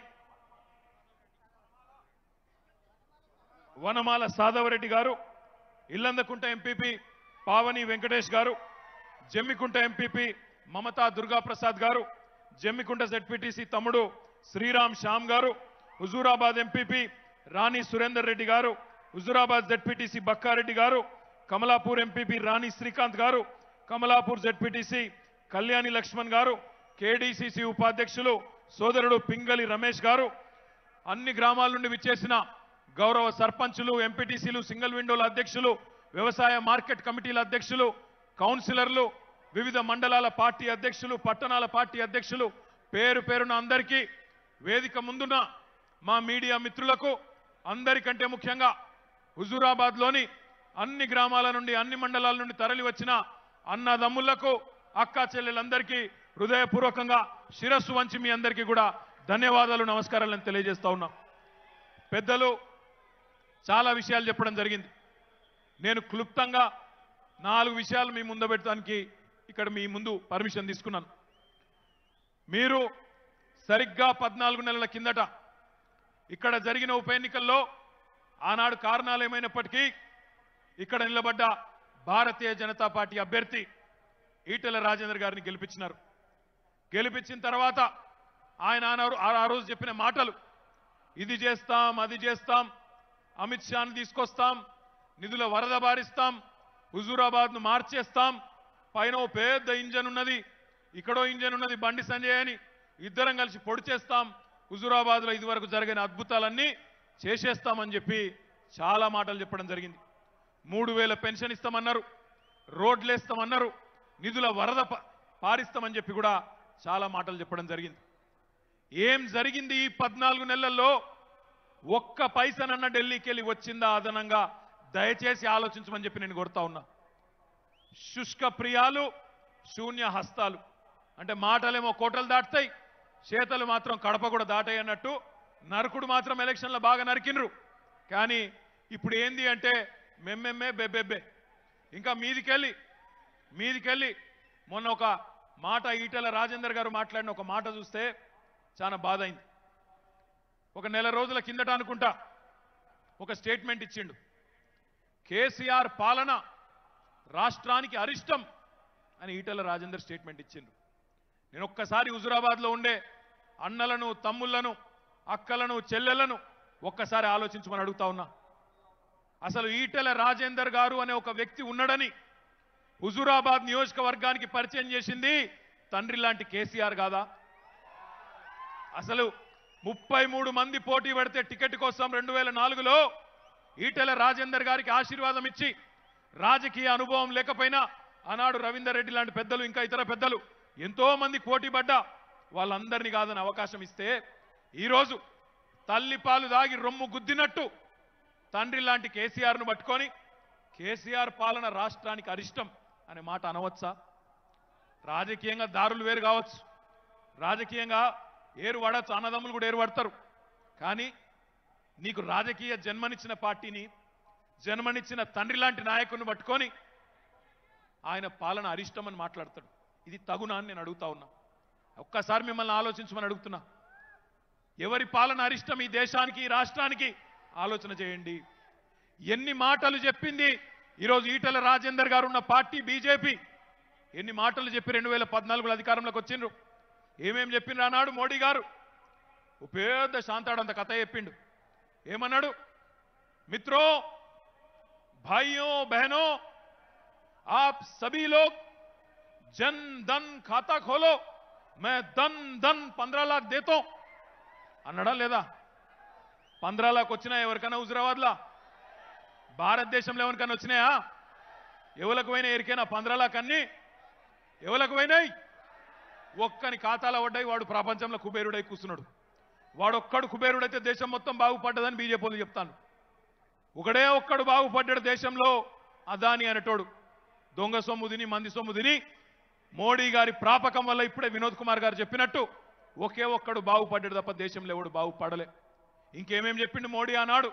వనమాల సాధవరెడ్డి గారు ఇల్లందకుంట ఎంపీపీ పావని వెంకటేష్ గారు జమ్మికుంట ఎంపీపీ మమతా దుర్గాప్రసాద్ గారు జమ్మికుంట జెడ్పీటీసీ తమ్ముడు శ్రీరామ్ శ్యామ్ గారు హుజూరాబాద్ ఎంపీపీ రాణి సురేందర్ రెడ్డి గారు హుజూరాబాద్ జెడ్పీటీసీ బక్కారెడ్డి గారు కమలాపూర్ ఎంపీపీ రాణి శ్రీకాంత్ గారు కమలాపూర్ జెడ్పీటీసీ కళ్యాణి లక్ష్మణ్ గారు కేడీసీసీ ఉపాధ్యక్షులు సోదరుడు పింగళి రమేష్ గారు అన్ని గ్రామాల నుండి విచ్చేసిన గౌరవ సర్పంచులు ఎంపీటీసీలు సింగిల్ విండోల అధ్యక్షులు వ్యవసాయ మార్కెట్ కమిటీల అధ్యక్షులు కౌన్సిలర్లు వివిధ మండలాల పార్టీ అధ్యక్షులు పట్టణాల పార్టీ అధ్యక్షులు పేరు పేరున అందరికీ వేదిక ముందున్న మా మీడియా మిత్రులకు అందరికంటే ముఖ్యంగా హుజూరాబాద్లోని అన్ని గ్రామాల నుండి అన్ని మండలాల నుండి తరలి వచ్చిన అన్నదమ్ములకు అక్క చెల్లెలందరికీ హృదయపూర్వకంగా శిరస్సు వంచి మీ అందరికీ కూడా ధన్యవాదాలు నమస్కారాలను తెలియజేస్తా ఉన్నాం పెద్దలు చాలా విషయాలు చెప్పడం జరిగింది నేను క్లుప్తంగా నాలుగు విషయాలు మీ ముందు పెట్టడానికి ఇక్కడ మీ ముందు పర్మిషన్ తీసుకున్నాను మీరు సరిగ్గా పద్నాలుగు నెలల కిందట ఇక్కడ జరిగిన ఉప ఎన్నికల్లో ఆనాడు కారణాలు ఏమైనప్పటికీ ఇక్కడ నిలబడ్డ భారతీయ జనతా పార్టీ అభ్యర్థి ఈటెల రాజేందర్ గారిని గెలిపించినారు గెలిపించిన తర్వాత ఆయన ఆనాడు ఆ ఆ రోజు చెప్పిన మాటలు ఇది చేస్తాం అది చేస్తాం అమిత్ షాను తీసుకొస్తాం నిధుల వరద బారిస్తాం హుజూరాబాద్ను మార్చేస్తాం పైన ఓ పెద్ద ఇంజన్ ఉన్నది ఇక్కడో ఇంజన్ ఉన్నది బండి సంజయ్ అని ఇద్దరం కలిసి పొడి చేస్తాం హుజూరాబాద్లో ఇదివరకు జరిగిన అద్భుతాలన్నీ చేసేస్తామని చెప్పి చాలా మాటలు చెప్పడం జరిగింది మూడు వేల పెన్షన్ ఇస్తామన్నారు రోడ్లు వేస్తామన్నారు నిధుల వరద ప- పారిస్తామని చెప్పి కూడా చాలా మాటలు చెప్పడం జరిగింది ఏం జరిగింది ఈ పద్నాలుగు నెలల్లో ఒక్క పైసనన్న ఢిల్లీకి వెళ్ళి వచ్చిందా అదనంగా దయచేసి ఆలోచించమని చెప్పి నేను కొడతా ఉన్నా శుష్క ప్రియాలు శూన్య హస్తాలు అంటే మాటలేమో కోటలు దాటుతాయి చేతలు మాత్రం కడప కూడా దాటాయి అన్నట్టు నరకుడు మాత్రం ఎలక్షన్లో బాగా నరికినరు కానీ ఇప్పుడు ఏంది అంటే మెమ్మెమ్మే బెబ్బెబ్బే ఇంకా మీదికెళ్ళి మీదికెళ్ళి మొన్న ఒక మాట ఈటెల రాజేందర్ గారు మాట్లాడిన ఒక మాట చూస్తే చాలా బాధ అయింది ఒక నెల రోజుల కిందట అనుకుంటా ఒక స్టేట్మెంట్ ఇచ్చిండు కేసీఆర్ పాలన రాష్ట్రానికి అరిష్టం అని ఈటెల రాజేందర్ స్టేట్మెంట్ ఇచ్చిండు నేను ఒక్కసారి హుజురాబాద్లో ఉండే అన్నలను తమ్ముళ్లను అక్కలను చెల్లెలను ఒక్కసారి ఆలోచించమని అడుగుతా ఉన్నా అసలు ఈటెల రాజేందర్ గారు అనే ఒక వ్యక్తి ఉన్నాడని హుజూరాబాద్ నియోజకవర్గానికి పరిచయం చేసింది తండ్రి లాంటి కేసీఆర్ కాదా అసలు ముప్పై మూడు మంది పోటీ పడితే టికెట్ కోసం రెండు వేల నాలుగులో ఈటెల రాజేందర్ గారికి ఆశీర్వాదం ఇచ్చి రాజకీయ అనుభవం లేకపోయినా ఆనాడు రవీందర్ రెడ్డి లాంటి పెద్దలు ఇంకా ఇతర పెద్దలు ఎంతో మంది పోటీ పడ్డా వాళ్ళందరినీ కాదని అవకాశం ఇస్తే ఈరోజు తల్లి పాలు దాగి రొమ్ము గుద్దినట్టు తండ్రి లాంటి కేసీఆర్ను పట్టుకొని కేసీఆర్ పాలన రాష్ట్రానికి అరిష్టం అనే మాట అనవచ్చా రాజకీయంగా దారులు వేరు కావచ్చు రాజకీయంగా ఏరు పడచ్చు అన్నదమ్ములు కూడా ఏరు పడతారు కానీ నీకు రాజకీయ జన్మనిచ్చిన పార్టీని జన్మనిచ్చిన తండ్రి లాంటి నాయకుడిని పట్టుకొని ఆయన పాలన అరిష్టమని మాట్లాడతాడు ఇది తగునా అని నేను అడుగుతా ఉన్నా ఒక్కసారి మిమ్మల్ని ఆలోచించమని అడుగుతున్నా ఎవరి పాలన అరిష్టం ఈ దేశానికి ఈ రాష్ట్రానికి ఆలోచన చేయండి ఎన్ని మాటలు చెప్పింది ఈరోజు ఈటల రాజేందర్ గారు ఉన్న పార్టీ బీజేపీ ఎన్ని మాటలు చెప్పి రెండు వేల పద్నాలుగులో అధికారంలోకి వచ్చిండ్రు ఏమేం చెప్పిండ్రు అన్నాడు మోడీ గారు ఓ పెద్ద శాంతాడంత కథ చెప్పిండు ఏమన్నాడు మిత్రో భాइयों बहनों आप सभी लोग जन धन खाता खोलो मैं धन धन पंद्रह लाख देता हूं అన్నాడా లేదా పంద్రా లాక్ వచ్చినా ఎవరికైనా హుజురాబాద్లా భారతదేశంలో ఎవరికైనా వచ్చినాయా ఎవరికి పోయినా ఎరికైనా పంద్రా లాక్ అన్ని ఎవరికి పోయినాయి ఒక్కని ఖాతాలో పడ్డాయి వాడు ప్రపంచంలో కుబేరుడై కూర్చున్నాడు వాడు ఒక్కడు కుబేరుడైతే దేశం మొత్తం బాగుపడ్డదని బీజేపీ వాళ్ళు చెప్తాను ఒకడే ఒక్కడు బాగుపడ్డాడు దేశంలో అదాని అనేటోడు దొంగ సొమ్ము తిని మంది సొమ్ము తిని మోడీ గారి ప్రాపకం వల్ల ఇప్పుడే వినోద్ కుమార్ గారు చెప్పినట్టు ఒకే ఒక్కడు బాగుపడ్డాడు తప్ప దేశంలో ఎవడు బాగుపడలే ఇంకేమేం చెప్పిండు మోడీ ఆనాడు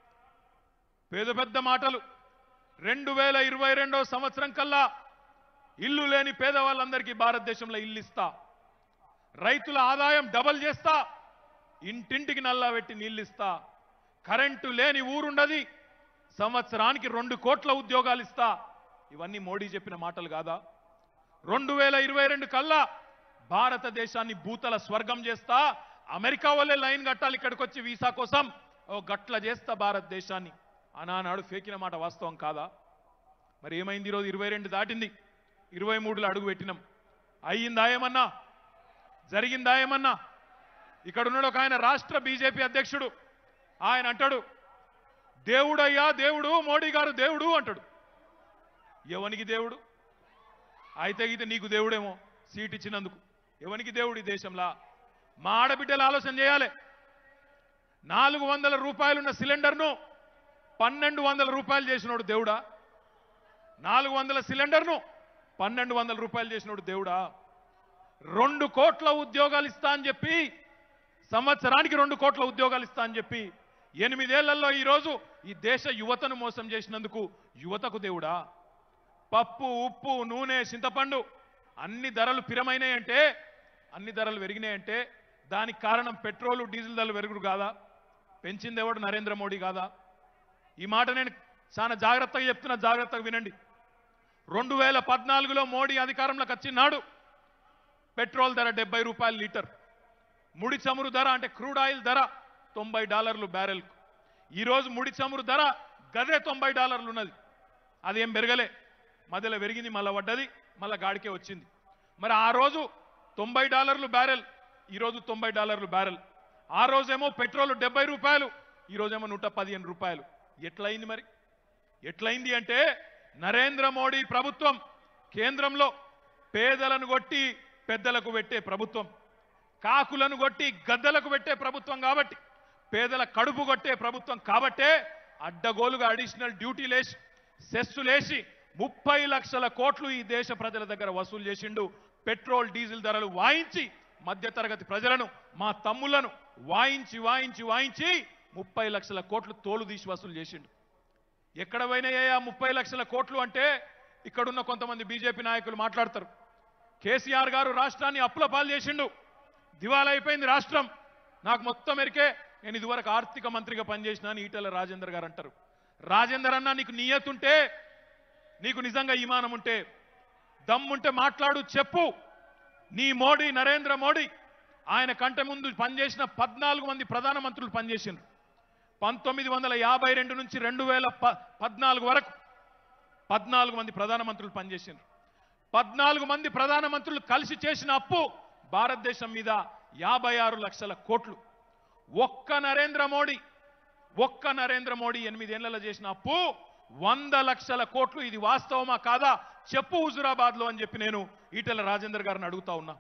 పేద పెద్ద మాటలు రెండు వేల ఇరవై రెండో సంవత్సరం కల్లా ఇల్లు లేని పేదవాళ్ళందరికీ భారతదేశంలో ఇల్లు ఇస్తా రైతుల ఆదాయం డబల్ చేస్తా ఇంటింటికి నల్లా పెట్టి నీళ్ళు ఇస్తా కరెంటు లేని ఊరుండది సంవత్సరానికి రెండు కోట్ల ఉద్యోగాలు ఇస్తా ఇవన్నీ మోడీ చెప్పిన మాటలు కాదా రెండు వేల ఇరవై రెండు కల్లా భారతదేశాన్ని భూతల స్వర్గం చేస్తా అమెరికా వల్లే లైన్ కట్టాలి ఇక్కడికి వచ్చి వీసా కోసం ఓ గట్ల చేస్తా భారతదేశాన్ని అనానాడు ఫేకిన మాట వాస్తవం కాదా మరి ఏమైంది ఈరోజు ఇరవై రెండు దాటింది ఇరవై మూడులో అడుగు పెట్టినాం అయ్యిందా ఏమన్నా జరిగిందా ఏమన్నా ఇక్కడ ఉన్నాడు ఒక ఆయన రాష్ట్ర బీజేపీ అధ్యక్షుడు ఆయన అంటాడు దేవుడయ్యా దేవుడు మోడీ గారు దేవుడు అంటాడు ఎవనికి దేవుడు అయితే గీత నీకు దేవుడేమో సీట్ ఇచ్చినందుకు ఎవనికి దేవుడు ఈ దేశంలో మా ఆడబిడ్డలు ఆలోచన చేయాలి నాలుగు వందల రూపాయలున్న సిలిండర్ను పన్నెండు వందల రూపాయలు చేసినోడు దేవుడా నాలుగు వందల సిలిండర్ను పన్నెండు వందల రూపాయలు చేసినోడు దేవుడా రెండు కోట్ల ఉద్యోగాలు ఇస్తా అని చెప్పి సంవత్సరానికి రెండు కోట్ల ఉద్యోగాలు ఇస్తా అని చెప్పి ఎనిమిదేళ్లలో ఈరోజు ఈ దేశ యువతను మోసం చేసినందుకు యువతకు దేవుడా పప్పు ఉప్పు నూనె చింతపండు అన్ని ధరలు పిరమైనాయంటే అన్ని ధరలు పెరిగినాయంటే దానికి కారణం పెట్రోలు డీజిల్ ధరలు పెరుగుడు కాదా పెంచింది ఎవడు నరేంద్ర మోడీ కాదా ఈ మాట నేను చాలా జాగ్రత్తగా చెప్తున్నా జాగ్రత్తగా వినండి రెండు వేల పద్నాలుగులో మోడీ అధికారంలోకి వచ్చినాడు పెట్రోల్ ధర డెబ్బై రూపాయలు లీటర్ ముడి చమురు ధర అంటే క్రూడ్ ఆయిల్ ధర తొంభై డాలర్లు బ్యారెల్కు ఈరోజు ముడి చమురు ధర గదే తొంభై డాలర్లు ఉన్నది అదేం పెరగలే మధ్యలో పెరిగింది మళ్ళీ పడ్డది మళ్ళీ గాడికే వచ్చింది మరి ఆ రోజు తొంభై డాలర్లు బ్యారెల్ ఈరోజు తొంభై డాలర్లు బ్యారెల్ ఆ రోజేమో పెట్రోల్ డెబ్బై రూపాయలు ఈరోజేమో నూట పదిహేను రూపాయలు ఎట్లయింది మరి ఎట్లయింది అంటే నరేంద్ర మోడీ ప్రభుత్వం కేంద్రంలో పేదలను కొట్టి పెద్దలకు పెట్టే ప్రభుత్వం కాకులను కొట్టి గద్దలకు పెట్టే ప్రభుత్వం కాబట్టి పేదల కడుపు కొట్టే ప్రభుత్వం కాబట్టే అడ్డగోలుగా అడిషనల్ డ్యూటీ లేచి సెస్సు లేచి ముప్పై లక్షల కోట్లు ఈ దేశ ప్రజల దగ్గర వసూలు చేసిండు పెట్రోల్ డీజిల్ ధరలు వాయించి మధ్యతరగతి ప్రజలను మా తమ్ములను వాయించి వాయించి వాయించి ముప్పై లక్షల కోట్లు తోలు తీసి వసూలు చేసిండు ఎక్కడ పోయినాయా ముప్పై లక్షల కోట్లు అంటే ఇక్కడున్న కొంతమంది బీజేపీ నాయకులు మాట్లాడతారు కేసీఆర్ గారు రాష్ట్రాన్ని అప్పుల పాలు చేసిండు దివాలా అయిపోయింది రాష్ట్రం నాకు మొత్తం ఎరికే నేను ఇదివరకు ఆర్థిక మంత్రిగా పనిచేసిన అని ఈటెల రాజేందర్ గారు అంటారు రాజేందర్ అన్న నీకు నియతుంటే నీకు నిజంగా ఈమానం ఉంటే దమ్ముంటే మాట్లాడు చెప్పు నీ మోడీ నరేంద్ర మోడీ ఆయన కంటే ముందు పనిచేసిన పద్నాలుగు మంది ప్రధానమంత్రులు పనిచేసిండ్రు పంతొమ్మిది వందల యాభై రెండు నుంచి రెండు వేల ప- పద్నాలుగు వరకు పద్నాలుగు మంది ప్రధానమంత్రులు పనిచేసిండ్రు పద్నాలుగు మంది ప్రధానమంత్రులు కలిసి చేసిన అప్పు భారతదేశం మీద యాభై ఆరు లక్షల కోట్లు ఒక్క నరేంద్ర మోడీ ఒక్క నరేంద్ర మోడీ ఎనిమిదేళ్లలో చేసిన అప్పు వంద లక్షల కోట్లు ఇది వాస్తవమా కాదా చెప్పు హుజురాబాద్ లో అని చెప్పి నేను ఈటెల రాజేందర్ గారిని అడుగుతా ఉన్నా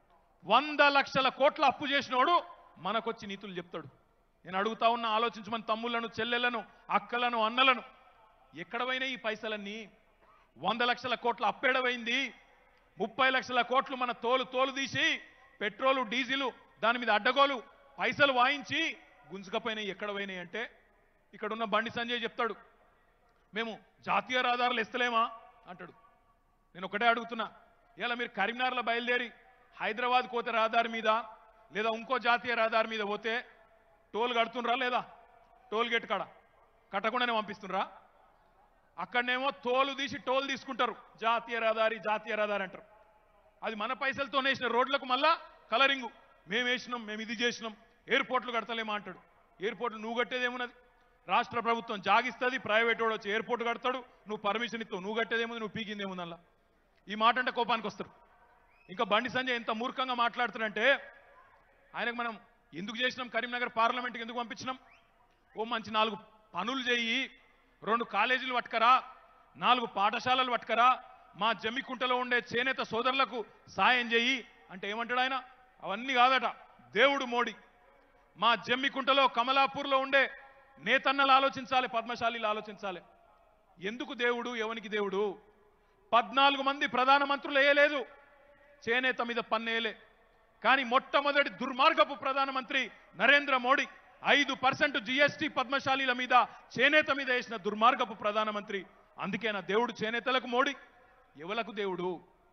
వంద లక్షల కోట్ల అప్పు చేసినోడు మనకొచ్చి నీతులు చెప్తాడు నేను అడుగుతా ఉన్నా ఆలోచించమని తమ్ముళ్లను చెల్లెలను అక్కలను అన్నలను ఎక్కడ పోయినాయి ఈ పైసలన్నీ వంద లక్షల కోట్ల అప్పేడవైంది ముప్పై లక్షల కోట్లు మన తోలు తోలు తీసి పెట్రోలు డీజిలు దాని మీద అడ్డగోలు పైసలు వాయించి గుంజుకపోయినాయి ఎక్కడ పోయినాయి అంటే ఇక్కడ ఉన్న బండి సంజయ్ చెప్తాడు మేము జాతీయ రహదారులు ఇస్తలేమా అంటాడు నేను ఒకటే అడుగుతున్నా ఇలా మీరు కరీంనగర్లో బయలుదేరి హైదరాబాద్ పోతే రహదారి మీద లేదా ఇంకో జాతీయ రహదారి మీద పోతే టోల్ కడుతుండ్రా లేదా టోల్ గేట్ కాడ కట్టకుండానే పంపిస్తుండ్రా అక్కడనేమో తోలు తీసి టోల్ తీసుకుంటారు జాతీయ రహదారి జాతీయ రహదారి అంటారు అది మన పైసలతో వేసిన రోడ్లకు మళ్ళా కలరింగు మేము వేసినాం మేము ఇది చేసినాం ఎయిర్పోర్ట్లు కడతలేమా అంటాడు ఎయిర్పోర్ట్లు నువ్వు కట్టేదేమున్నది రాష్ట్ర ప్రభుత్వం జాగిస్తుంది ప్రైవేట్ వాడు వచ్చి ఎయిర్పోర్ట్ కడతాడు నువ్వు పర్మిషన్ ఇస్తావు నువ్వు కట్టేదేముంది నువ్వు పీకిందేముందల్లా ఈ మాట అంటే కోపానికి వస్తారు ఇంకా బండి సంజయ్ ఎంత మూర్ఖంగా మాట్లాడుతాడంటే ఆయనకు మనం ఎందుకు చేసినాం కరీంనగర్ పార్లమెంట్కి ఎందుకు పంపించినాం ఓ మంచి నాలుగు పనులు చేయి రెండు కాలేజీలు పట్టుకరా నాలుగు పాఠశాలలు పట్టుకరా మా జమ్మికుంటలో ఉండే చేనేత సోదరులకు సాయం చేయి అంటే ఏమంటాడు ఆయన అవన్నీ కాదట దేవుడు మోడీ మా జమ్మికుంటలో కమలాపూర్లో ఉండే నేతన్నలు ఆలోచించాలి పద్మశాలీలు ఆలోచించాలి ఎందుకు దేవుడు ఎవనికి దేవుడు పద్నాలుగు మంది ప్రధానమంత్రులు వేయలేదు చేనేత మీద పన్నేయలే కానీ మొట్టమొదటి దుర్మార్గపు ప్రధానమంత్రి నరేంద్ర మోడీ ఐదు పర్సెంట్ జిఎస్టి పద్మశాలీల మీద చేనేత మీద వేసిన దుర్మార్గపు ప్రధానమంత్రి అందుకే నా దేవుడు చేనేతలకు మోడీ ఎవలకు దేవుడు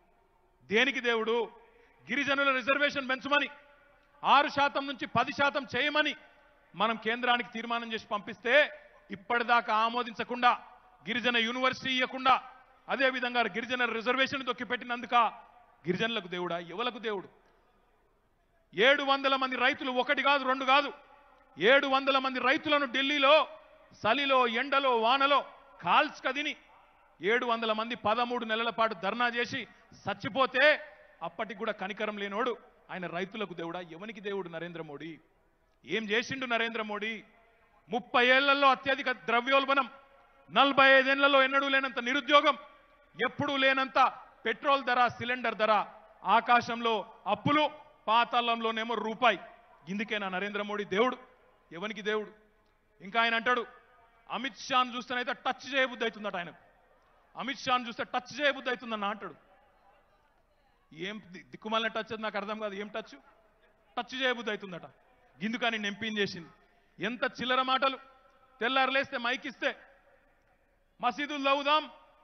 దేనికి దేవుడు గిరిజనుల రిజర్వేషన్ పెంచమని ఆరు శాతం నుంచి పది శాతం చేయమని మనం కేంద్రానికి తీర్మానం చేసి పంపిస్తే ఇప్పటిదాకా ఆమోదించకుండా గిరిజన యూనివర్సిటీ ఇవ్వకుండా అదేవిధంగా గిరిజన రిజర్వేషన్ తొక్కిపెట్టినందుక గిరిజనులకు దేవుడా ఎవలకు దేవుడు ఏడు వందల మంది రైతులు ఒకటి కాదు రెండు కాదు ఏడు వందల మంది రైతులను ఢిల్లీలో చలిలో ఎండలో వానలో కాల్చుకదిని ఏడు వందల మంది పదమూడు నెలల పాటు ధర్నా చేసి చచ్చిపోతే అప్పటికి కూడా కనికరం లేనోడు ఆయన రైతులకు దేవుడా ఎవనికి దేవుడు నరేంద్ర మోడీ ఏం చేసిండు నరేంద్ర మోడీ ముప్పై ఏళ్లలో అత్యధిక ద్రవ్యోల్బణం నలభై ఐదేళ్లలో ఎన్నడూ లేనంత నిరుద్యోగం ఎప్పుడూ లేనంత పెట్రోల్ ధర సిలిండర్ ధర ఆకాశంలో అప్పులు పాతాళంలోనేమో రూపాయి ఇందుకేనా నరేంద్ర మోడీ దేవుడు ఎవనికి దేవుడు ఇంకా ఆయన అంటాడు అమిత్ షాను చూస్తేనైతే టచ్ చేయబుద్ధి అవుతుందట ఆయన అమిత్ షాను చూస్తే టచ్ చేయబుద్ధి అవుతుందన్న అంటాడు ఏం ది- దిక్కుమాలిన టచ్ అది నాకు అర్థం కాదు ఏం టచ్ టచ్ చేయబుద్ధి అవుతుందట గిందుకని నెంపిన్ చేసింది ఎంత చిల్లర మాటలు తెల్లారు లేస్తే మైక్ ఇస్తే మసీదులు లవుదాం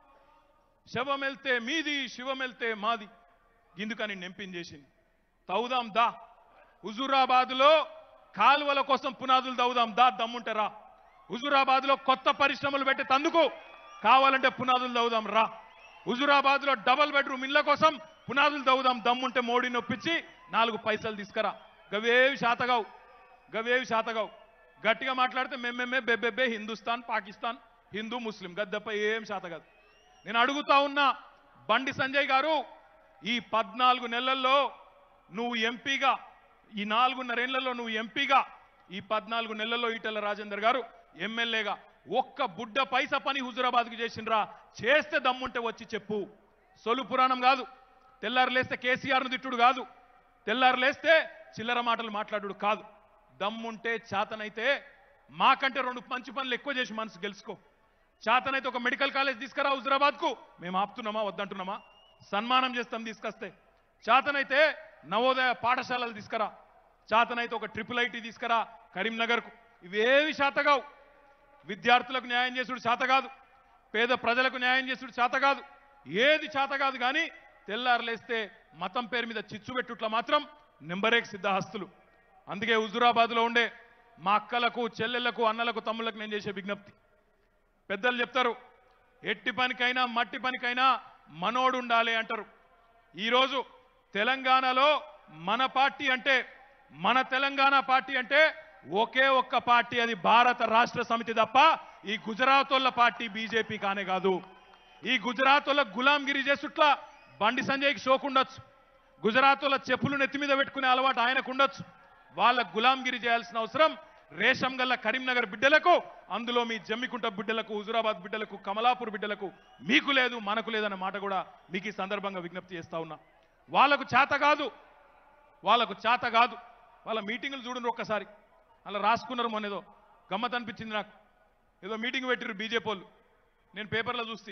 శవం వెళ్తే మీది శివం వెళ్తే మాది గిందుకని నెంపిన్ చేసింది తవ్వుదాం దా హుజూరాబాద్లో కాలువల కోసం పునాదులు తవ్వుదాం దా దమ్ముంటారా హుజూరాబాద్లో కొత్త పరిశ్రమలు పెట్టే తందుకు కావాలంటే పునాదులు తవ్వుదాం రా హుజూరాబాద్లో డబల్ బెడ్రూమ్ ఇళ్ల కోసం పునాదులు తవ్వుదాం దమ్ముంటే మోడీ నొప్పించి నాలుగు పైసలు తీసుకురా గవేవి శాతగావు గవేవి శాతగావు గట్టిగా మాట్లాడితే మేమేమే బెబ్బెబ్బే హిందుస్థాన్ పాకిస్తాన్ హిందూ ముస్లిం గద్దప్ప ఏం శాత కాదు నేను అడుగుతా ఉన్నా బండి సంజయ్ గారు ఈ పద్నాలుగు నెలల్లో నువ్వు ఎంపీగా ఈ నాలుగున్నరేళ్లలో నువ్వు ఎంపీగా ఈ పద్నాలుగు నెలల్లో ఈటెల రాజేందర్ గారు ఎమ్మెల్యేగా ఒక్క బుడ్డ పైస పని హుజురాబాద్కు చేసిండ్రా చేస్తే దమ్ముంటే వచ్చి చెప్పు సొలు పురాణం కాదు తెల్లారు లేస్తే కేసీఆర్ను తిట్టుడు కాదు తెల్లారు లేస్తే చిల్లర మాటలు మాట్లాడుడు కాదు దమ్ముంటే చేతనైతే మాకంటే రెండు మంచి పనులు ఎక్కువ చేసి మనసు గెలుచుకో చేతనైతే ఒక మెడికల్ కాలేజ్ తీసుకురా హుజురాబాద్కు మేము ఆపుతున్నామా వద్దంటున్నామా సన్మానం చేస్తాం తీసుకొస్తే చేతనైతే నవోదయ పాఠశాలలు తీసుకురా చేతనైతే ఒక ట్రిపుల్ ఐటీ తీసుకురా కరీంనగర్కు ఇవేవి శాతగావు విద్యార్థులకు న్యాయం చేసుడు చేత కాదు పేద ప్రజలకు న్యాయం చేసుడు చేత కాదు ఏది చేత కాదు కానీ తెల్లారులేస్తే మతం పేరు మీద చిచ్చు పెట్టుట్ల మాత్రం నెంబరేక్ సిద్ధహస్తులు అందుకే హుజురాబాద్లో ఉండే మా అక్కలకు చెల్లెళ్లకు అన్నలకు తమ్ముళ్లకు నేను చేసే విజ్ఞప్తి పెద్దలు చెప్తారు ఎట్టి పనికైనా మట్టి పనికైనా మనోడు ఉండాలి అంటారు ఈరోజు తెలంగాణలో మన పార్టీ అంటే మన తెలంగాణ పార్టీ అంటే ఒకే ఒక్క పార్టీ అది భారత రాష్ట్ర సమితి తప్ప ఈ గుజరాతోళ్ళ పార్టీ బీజేపీ కానే కాదు ఈ గుజరాతోళ్ళ గులాంగిరి చేసుట్లా బండి సంజయ్కి షోకుండొచ్చు గుజరాతోళ్ళ చెప్పులు నెత్తి మీద పెట్టుకునే అలవాటు ఆయనకు ఉండొచ్చు వాళ్ళ గులాంగిరి చేయాల్సిన అవసరం రేషం గల్ల కరీంనగర్ బిడ్డలకు అందులో మీ జమ్మికుంట బిడ్డలకు హుజురాబాద్ బిడ్డలకు కమలాపూర్ బిడ్డలకు మీకు లేదు మనకు లేదన్న మాట కూడా మీకు ఈ సందర్భంగా విజ్ఞప్తి చేస్తా ఉన్నా వాళ్ళకు చేత కాదు వాళ్ళకు చేత కాదు వాళ్ళ మీటింగులు చూడండి ఒక్కసారి అలా రాసుకున్నారు మొన్న ఏదో గమ్మత్ అనిపించింది నాకు ఏదో మీటింగ్ పెట్టిర్రు బీజేపీ వాళ్ళు నేను పేపర్లో చూస్తే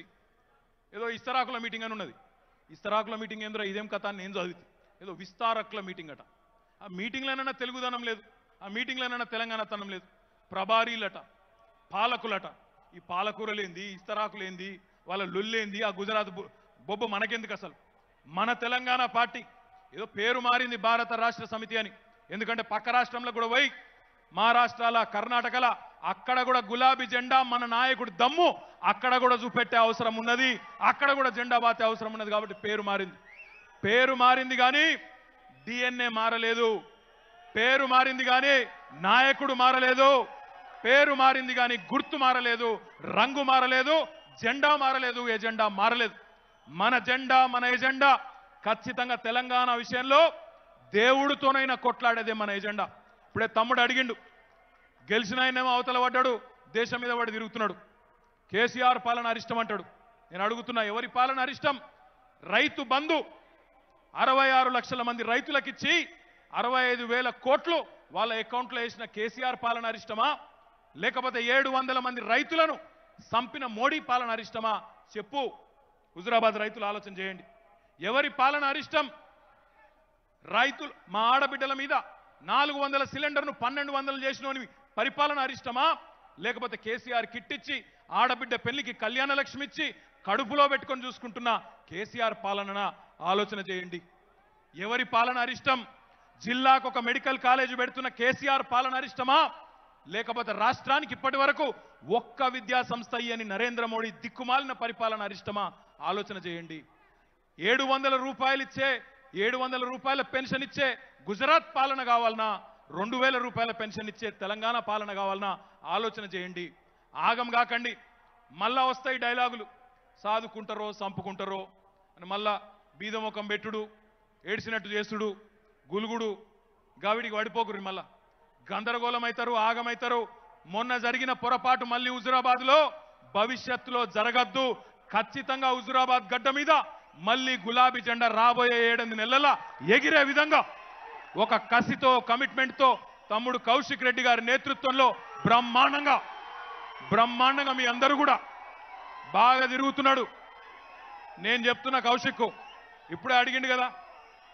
ఏదో ఇస్తరాకుల మీటింగ్ అని ఉన్నది ఇస్తరాకుల మీటింగ్ ఏందో ఇదేం కథ అని నేను చదివితే ఏదో విస్తారకుల మీటింగ్ అట ఆ మీటింగ్లోనైనా తెలుగుదనం లేదు ఆ మీటింగ్లోనైనా తెలంగాణ తనం లేదు ప్రభారీలట పాలకులట ఈ పాలకూరలేంది ఇస్తరాకులేంది వాళ్ళ లొల్లేంది ఆ గుజరాత్ బొ- బొబ్బ మనకెందుకు అసలు మన తెలంగాణ పార్టీ ఏదో పేరు మారింది భారత రాష్ట్ర సమితి అని ఎందుకంటే పక్క రాష్ట్రంలో కూడా పోయి మహారాష్ట్రాల కర్ణాటకల అక్కడ కూడా గులాబీ జెండా మన నాయకుడు దమ్ము అక్కడ కూడా చూపెట్టే అవసరం ఉన్నది అక్కడ కూడా జెండా బాతే అవసరం ఉన్నది కాబట్టి పేరు మారింది పేరు మారింది కానీ డిఎన్ఏ మారలేదు పేరు మారింది కానీ నాయకుడు మారలేదు పేరు మారింది కానీ గుర్తు మారలేదు రంగు మారలేదు జెండా మారలేదు ఎజెండా మారలేదు మన జెండా మన ఎజెండా ఖచ్చితంగా తెలంగాణ విషయంలో దేవుడితోనైనా కొట్లాడేదే మన ఎజెండా ఇప్పుడే తమ్ముడు అడిగిండు గెలిచిన ఆయనేమో అవతల పడ్డాడు దేశం మీద పడి తిరుగుతున్నాడు కేసీఆర్ పాలన అరిష్టం అంటాడు నేను అడుగుతున్నా ఎవరి పాలన అరిష్టం రైతు బంధు అరవై ఆరు లక్షల మంది రైతులకిచ్చి అరవై ఐదు వేల కోట్లు వాళ్ళ అకౌంట్లో వేసిన కేసీఆర్ పాలన అరిష్టమా లేకపోతే ఏడు వందల మంది రైతులను సంపిన మోడీ పాలన అరిష్టమా చెప్పు హుజురాబాద్ రైతులు ఆలోచన చేయండి ఎవరి పాలన అరిష్టం రైతులు మా ఆడబిడ్డల మీద నాలుగు వందల సిలిండర్ను పన్నెండు వందలు చేసినోని పరిపాలన అరిష్టమా లేకపోతే కేసీఆర్ కిట్టిచ్చి ఆడబిడ్డ పెళ్లికి కళ్యాణ లక్ష్మి ఇచ్చి కడుపులో పెట్టుకొని చూసుకుంటున్న కేసీఆర్ పాలన ఆలోచన చేయండి ఎవరి పాలన అరిష్టం జిల్లాకు ఒక మెడికల్ కాలేజ్ పెడుతున్న కేసీఆర్ పాలన అరిష్టమా లేకపోతే రాష్ట్రానికి ఇప్పటి వరకు ఒక్క విద్యా సంస్థ అని నరేంద్ర మోడీ దిక్కుమాలిన పరిపాలన అరిష్టమా ఆలోచన చేయండి ఏడు వందల రూపాయలు ఇచ్చే ఏడు వందల రూపాయల పెన్షన్ ఇచ్చే గుజరాత్ పాలన కావాలన్నా రెండు వేల రూపాయల పెన్షన్ ఇచ్చే తెలంగాణ పాలన కావాలన్నా ఆలోచన చేయండి ఆగం కాకండి మళ్ళా వస్తాయి డైలాగులు సాదుకుంటారో సంపుకుంటారో అని మళ్ళా బీదముఖం పెట్టుడు ఏడ్చినట్టు చేసుడు గులుగుడు గావిడికి పడిపోకురు మళ్ళా గందరగోళం అవుతారు ఆగమవుతారు మొన్న జరిగిన పొరపాటు మళ్ళీ హుజురాబాద్లో భవిష్యత్తులో జరగద్దు ఖచ్చితంగా హుజురాబాద్ గడ్డ మీద మళ్ళీ గులాబీ జెండా రాబోయే ఏడెనిమిది నెలల ఎగిరే విధంగా ఒక కసితో కమిట్మెంట్తో తమ్ముడు కౌశిక్ రెడ్డి గారి నేతృత్వంలో బ్రహ్మాండంగా బ్రహ్మాండంగా మీ అందరూ కూడా బాగా తిరుగుతున్నాడు నేను చెప్తున్నా కౌశిక్ ఇప్పుడే అడిగిండు కదా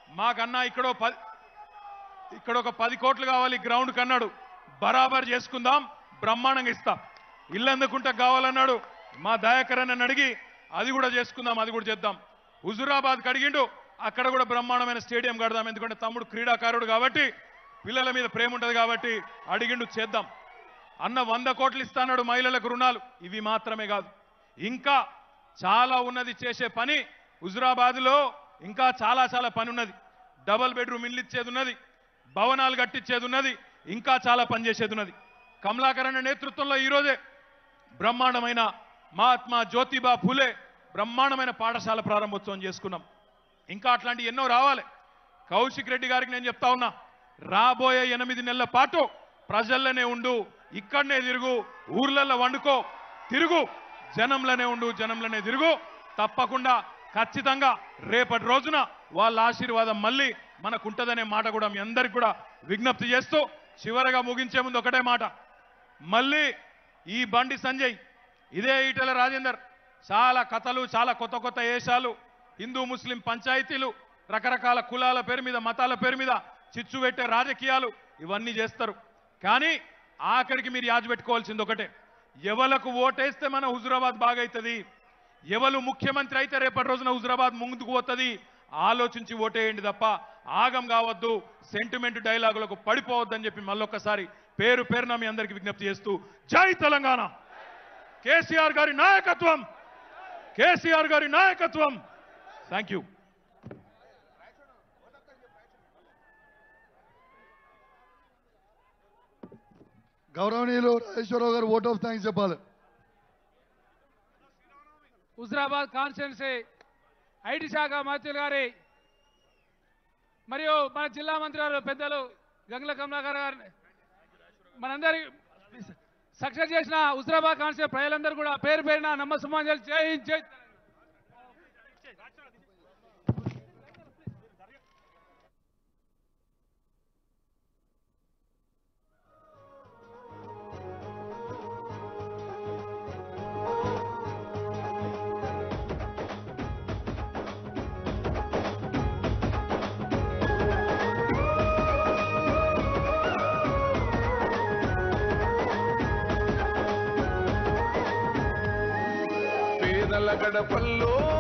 మాకన్నా ఇక్కడో పది ఇక్కడ ఒక పది కోట్లు కావాలి గ్రౌండ్ కన్నాడు బరాబర్ చేసుకుందాం బ్రహ్మాండంగా ఇస్తాం ఇల్లు ఎందుకుంటా కావాలన్నాడు మా దయాకర్ అని అడిగి అది కూడా చేసుకుందాం అది కూడా చేద్దాం హుజురాబాద్ కడిగిండు అక్కడ కూడా బ్రహ్మాండమైన స్టేడియం కడదాం ఎందుకంటే తమ్ముడు క్రీడాకారుడు కాబట్టి పిల్లల మీద ప్రేమ ఉంటుంది కాబట్టి అడిగిండు చేద్దాం అన్న వంద కోట్లు ఇస్తాడు మహిళలకు రుణాలు ఇవి మాత్రమే కాదు ఇంకా చాలా ఉన్నది చేసే పని హుజురాబాద్లో ఇంకా చాలా చాలా పని ఉన్నది డబల్ బెడ్రూమ్ ఇల్లు ఇచ్చేది ఉన్నది భవనాలు కట్టించేది ఉన్నది ఇంకా చాలా పని చేసేది ఉన్నది కమలాకరణ నేతృత్వంలో ఈరోజే బ్రహ్మాండమైన మహాత్మా జ్యోతిబా ఫులే బ్రహ్మాండమైన పాఠశాల ప్రారంభోత్సవం చేసుకున్నాం ఇంకా అట్లాంటి ఎన్నో రావాలి కౌశిక్ రెడ్డి గారికి నేను చెప్తా ఉన్నా రాబోయే ఎనిమిది నెలల పాటు ప్రజల్లోనే ఉండు ఇక్కడనే తిరుగు ఊర్లలో వండుకో తిరుగు జనంలోనే ఉండు జనంలోనే తిరుగు తప్పకుండా ఖచ్చితంగా రేపటి రోజున వాళ్ళ ఆశీర్వాదం మళ్ళీ మనకుంటదనే మాట కూడా మీ అందరికి కూడా విజ్ఞప్తి చేస్తూ చివరగా ముగించే ముందు ఒకటే మాట మళ్ళీ ఈ బండి సంజయ్ ఇదే ఈటెల రాజేందర్ చాలా కథలు చాలా కొత్త కొత్త వేషాలు హిందూ ముస్లిం పంచాయతీలు రకరకాల కులాల పేరు మీద మతాల పేరు మీద చిచ్చు పెట్టే రాజకీయాలు ఇవన్నీ చేస్తారు కానీ ఆఖరికి మీరు యాజ పెట్టుకోవాల్సింది ఒకటే ఎవలకు ఓటేస్తే మన హుజురాబాద్ బాగైతుంది ఎవరు ముఖ్యమంత్రి అయితే రేపటి రోజున హుజురాబాద్ ముందుకు పోతుంది ఆలోచించి ఓటేయండి తప్ప ఆగం కావద్దు సెంటిమెంట్ డైలాగులకు పడిపోవద్దని చెప్పి మళ్ళొక్కసారి పేరు పేరున మీ అందరికి విజ్ఞప్తి చేస్తూ జై తెలంగాణ కేసీఆర్ గారి నాయకత్వం కేసీఆర్ గారి నాయకత్వం థ్యాంక్ యూ గౌరవనీయులు రాజేశ్వరరావు గారు ఓట్ ఆఫ్ థ్యాంక్స్ చెప్పాలి హుజరాబాద్ కాన్స్టిట్యున్సీ ఐటీ శాఖ మంత్రులు గారి మరియు మన జిల్లా మంత్రి గారు పెద్దలు గంగుల కమలాకర్ గారిని మనందరి సక్సెస్ చేసిన హుజరాబాద్ కాన్స్టిట్యూన్సీ ప్రజలందరూ కూడా పేరు పేరున నమ్మసమాజాలు జై హింద్, జై పేదల గడపల్లో